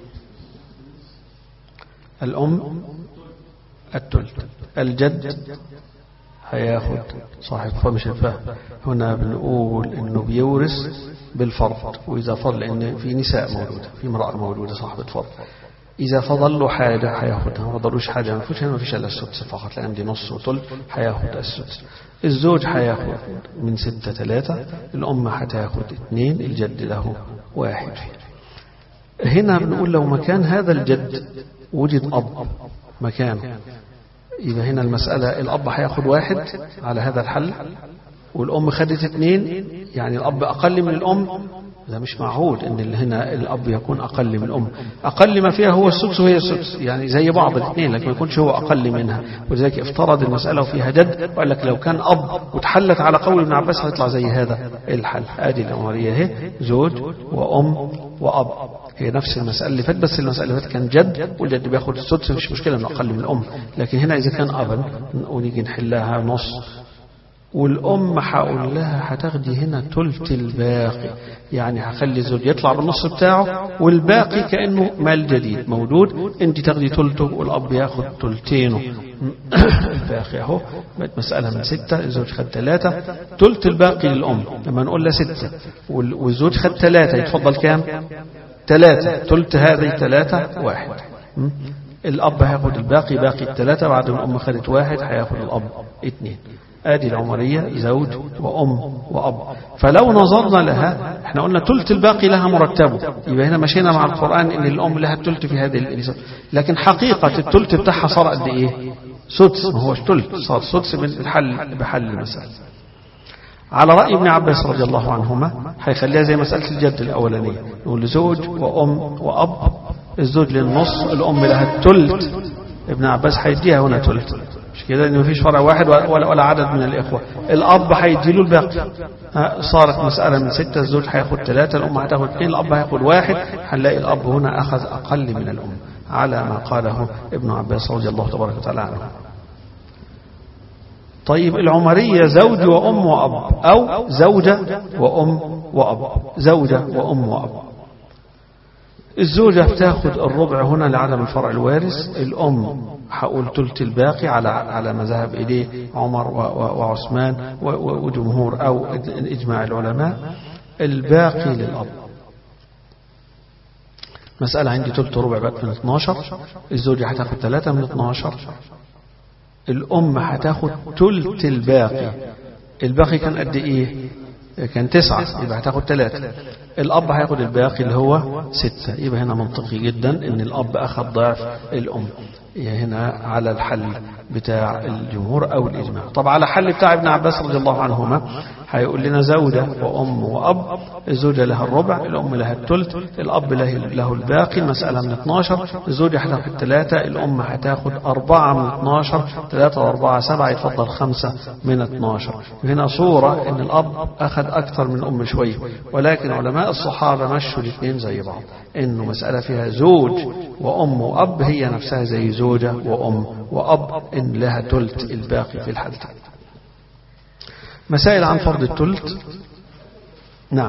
الأم التلت الجد هياخد صاحب فمش الفهم هنا بنقول انه بيورث بالفرض واذا فضل ان في نساء موجودة في امرأة موجودة صاحبة فرض إذا فضل له حاجة هياخدها ما فضلوش حاجة ما فيش ما فيش إلا السدس فقط لأن دي نص وثلث هياخد السدس الزوج هياخد من ستة ثلاثة الأم هتاخد اثنين الجد له واحد هنا بنقول لو مكان هذا الجد وجد أب مكانه يبقى هنا المسألة الأب هياخد واحد على هذا الحل والأم خدت اثنين يعني الأب أقل من الأم ده مش معهود ان اللي هنا الاب يكون اقل من الام اقل ما فيها هو السدس وهي السدس يعني زي بعض الاثنين لكن ما يكونش هو اقل منها ولذلك افترض المساله وفيها جد وقال لك لو كان اب وتحلت على قول ابن عباس هيطلع زي هذا الحل ادي الامريه اهي زوج وام واب هي نفس المسألة اللي فاتت بس المسألة اللي فاتت كان جد والجد بياخد السدس مش مشكلة انه أقل من الأم لكن هنا إذا كان أبا ونيجي نحلها نص والأم هقول لها هتاخدي هنا تلت الباقي يعني هخلي الزوج يطلع بالنص بتاعه والباقي كأنه مال جديد موجود انت تاخدي تلته والأب ياخد تلتينه الباقي اهو بقت مسألة من ستة الزوج خد ثلاثة تلت الباقي للأم لما نقول لها ستة والزوج خد ثلاثة يتفضل كام ثلاثة تلت هذه ثلاثة واحد الأب هياخد الباقي باقي الثلاثة بعد ما الأم خدت واحد هياخد الأب اثنين ادي العمرية زوج وأم وأب فلو نظرنا لها احنا قلنا تلت الباقي لها مرتبه يبقى هنا مشينا مع القرآن ان الأم لها التلت في هذه الإنسان لكن حقيقة التلت بتاعها صار قد ايه سدس ما هوش تلت صار سدس من الحل بحل المسألة على رأي ابن عباس رضي الله عنهما هيخليها زي مسألة الجد الأولانية نقول زوج وأم وأب الزوج للنص الأم لها التلت ابن عباس هيديها هنا تلت مش كده ان مفيش فرع واحد ولا, ولا عدد من الإخوة الأب هيديله الباقي صارت مسألة من ستة الزوج هياخد ثلاثة الأم هتاخد اثنين الأب هياخد واحد هنلاقي الأب هنا أخذ أقل من الأم على ما قاله ابن عباس رضي الله تبارك وتعالى عنه طيب العمرية زوج وأم وأب أو زوجة وأم وأب زوجة وأم وأب الزوجة بتاخد الربع هنا لعدم الفرع الوارث الأم هقول تلت الباقي على على ما ذهب إليه عمر وعثمان وجمهور أو إجماع العلماء الباقي للأب مسألة عندي تلت ربع بقت من 12 الزوجة هتاخد 3 من 12 الأم هتاخد تلت الباقي الباقي كان قد إيه كان تسعة يبقى هتاخد ثلاثة الأب هياخد الباقي اللي هو ستة يبقى هنا منطقي جدا إن الأب أخذ ضعف الأم هنا على الحل بتاع الجمهور أو الإجماع طب على حل بتاع ابن عباس رضي الله عنهما هيقول لنا زوجة وأم وأب الزوجة لها الربع الأم لها الثلث الأب له, له الباقي المسألة من 12 الزوجة هتاخد ثلاثة الأم هتاخد أربعة من 12 ثلاثة وأربعة سبعة يتفضل خمسة من 12 هنا صورة إن الأب أخذ أكثر من الأم شوية ولكن علماء الصحابة مشوا الاثنين زي بعض إنه مسألة فيها زوج وأم وأب هي نفسها زي زوجة وأم وأب إن لها تلت الباقي في الحالتين مسائل عن فرض التلت نعم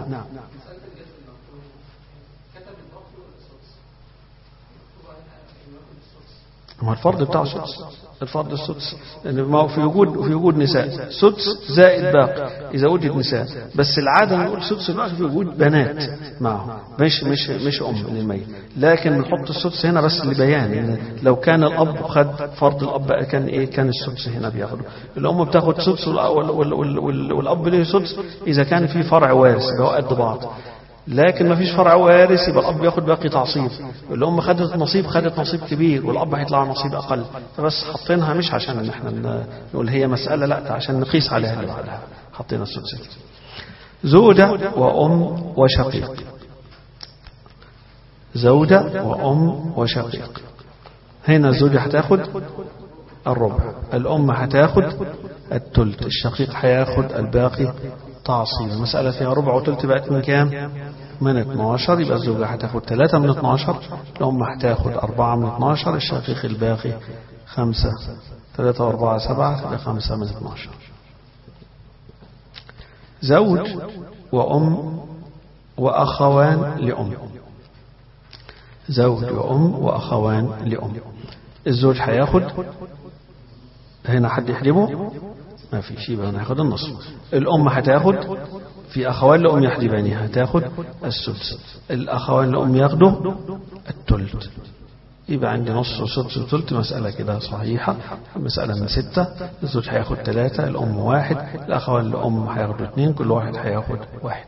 هو الفرض بتاعه سدس الفرض السدس لأن ما هو في وجود في وجود نساء سدس زائد باقي إذا وجد نساء بس العادة نقول سدس الباقي في وجود بنات معه مش مش مش أم للميت لكن بنحط السدس هنا بس لبيان إن لو كان الأب خد فرض الأب كان إيه كان السدس هنا بياخده الأم بتاخد سدس والأب له سدس إذا كان في فرع وارث اللي هو قد بعض لكن ما فيش فرع وارث يبقى الاب ياخد باقي تعصيب الام خدت نصيب خدت نصيب كبير والاب هيطلع نصيب اقل فبس حاطينها مش عشان ان احنا نقول هي مساله لا عشان نقيس عليها اللي بعدها حطينا السدس زوجه وام وشقيق زوجه وام وشقيق هنا الزوجه هتاخد الربع الام هتاخد التلت الشقيق هياخد الباقي تعصيب المسألة فيها ربع وتلت بقت من كام من 12 يبقى الزوجة هتاخد 3 من 12 الأم هتاخد 4 من 12 الشقيق الباقي 5 3 و4 7 تبقى 5 من 12 زوج وأم وأخوان لأم زوج وأم وأخوان لأم الزوج هياخد هنا حد يحجبه ما في شيء بقى هناخد النص الأم هتاخد في أخوان لأم يحجبانها هتاخد السدس الأخوان لأم ياخدوا التلت يبقى عندي نص وسدس وثلث مسألة كده صحيحة مسألة من ستة الزوج هياخد ثلاثة الأم واحد الأخوان لأم هياخدوا اثنين كل واحد هياخد واحد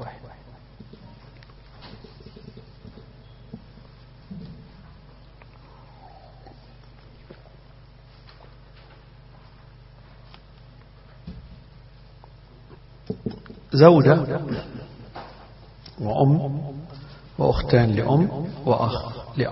زوجة وأم وأختان لأم وأخ لأب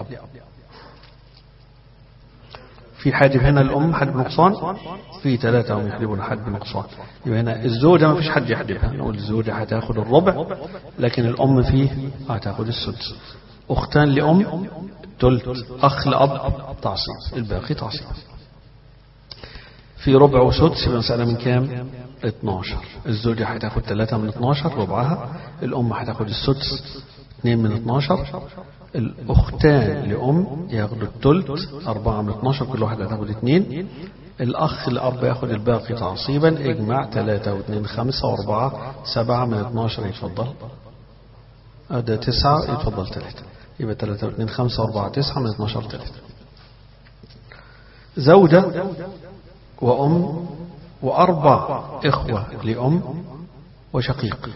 في حاجب هنا الأم حد نقصان في ثلاثة هم يحجبون حد نقصان يبقى هنا الزوجة ما فيش حد يحجبها نقول الزوجة هتاخد الربع لكن الأم فيه هتاخد السدس أختان لأم تلت أخ لأب تعصيب الباقي تعصيب في ربع وسدس يبقى مسألة من كام 12 الزوجة هتاخد 3 من 12 ربعها الأم هتاخد السدس 2 من 12 الأختان لأم ياخدوا التلت 4 من 12 كل واحدة هتاخد 2 الأخ الأب ياخد الباقي تعصيبا اجمع 3 و2 5 و4 7 من 12 يتفضل ده 9 يتفضل 3 يبقى 3 و2 5 و4 9 من 12 3 زوجة وأم وأربع إخوة لأم وشقيق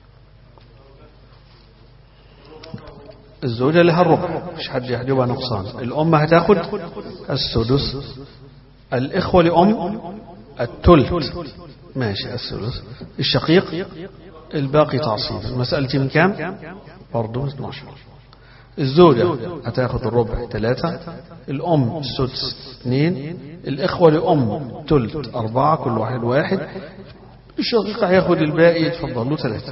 الزوجة لها الربع مش حد يحجبها نقصان الأم هتاخد السدس الإخوة لأم التلت ماشي الثلث الشقيق الباقي تعصيب مسألتي من كام برضه 12 الزوجة هتاخد الربع ثلاثة الأم السدس اثنين الإخوة لأم تلت أربعة كل واحد واحد الشقيق هياخد الباقي يتفضل له ثلاثة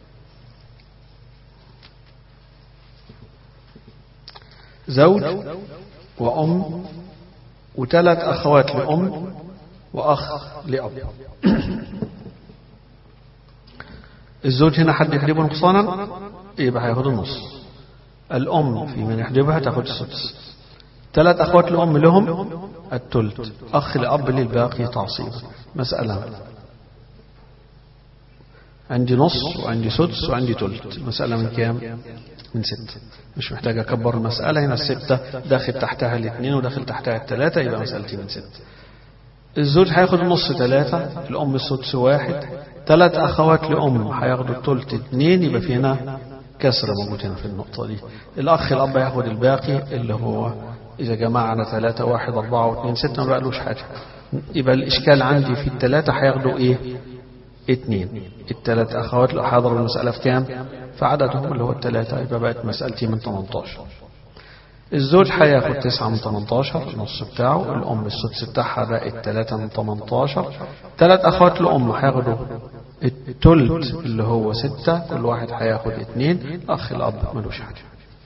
زوج وأم وثلاث أخوات لأم وأخ لأب الزوج هنا حد يحجبه نقصانا يبقى هياخد النص الأم في من يحجبها تاخد السدس ثلاث أخوات لأم لهم التلت أخ لأب للباقي تعصيب مسألة عندي نص وعندي سدس وعندي تلت مسألة من كام من ستة مش محتاج أكبر المسألة هنا الستة داخل تحتها الاثنين وداخل تحتها الثلاثة يبقى مسألتي من ستة الزوج هياخد النص ثلاثة الأم السدس واحد ثلاث أخوات لأم هياخدوا التلت اثنين يبقى في هنا كسر موجود هنا في النقطة دي الأخ الأب هياخد الباقي اللي هو إذا جمعنا ثلاثة واحد أربعة واثنين ستة ما بقالوش حاجة يبقى الإشكال عندي في الثلاثة هياخدوا إيه اثنين الثلاث أخوات لو حضروا المسألة في كام فعددهم اللي هو الثلاثة يبقى بقت مسألتي من 18 الزوج هياخد 9 من 18 النص بتاعه الأم السدس بتاعها بقت 3 من 18 ثلاث أخوات الأم هياخدوا التلت اللي هو 6 كل واحد هياخد اثنين الأخ الأب ملوش حاجة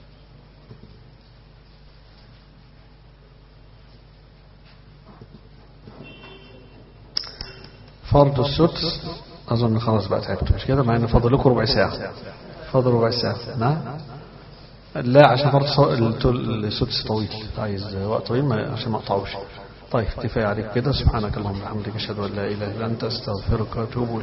فرض السدس أظن خلاص بقى تعبت مش كده مع إن فاضل لكم ربع ساعة فاضل ربع ساعة نعم لا عشان فرض السدس طويل عايز وقت طويل ما عشان ما اقطعوش طيب كفاية عليك كده سبحانك اللهم وبحمدك أشهد أن لا إله إلا أنت أستغفرك وأتوب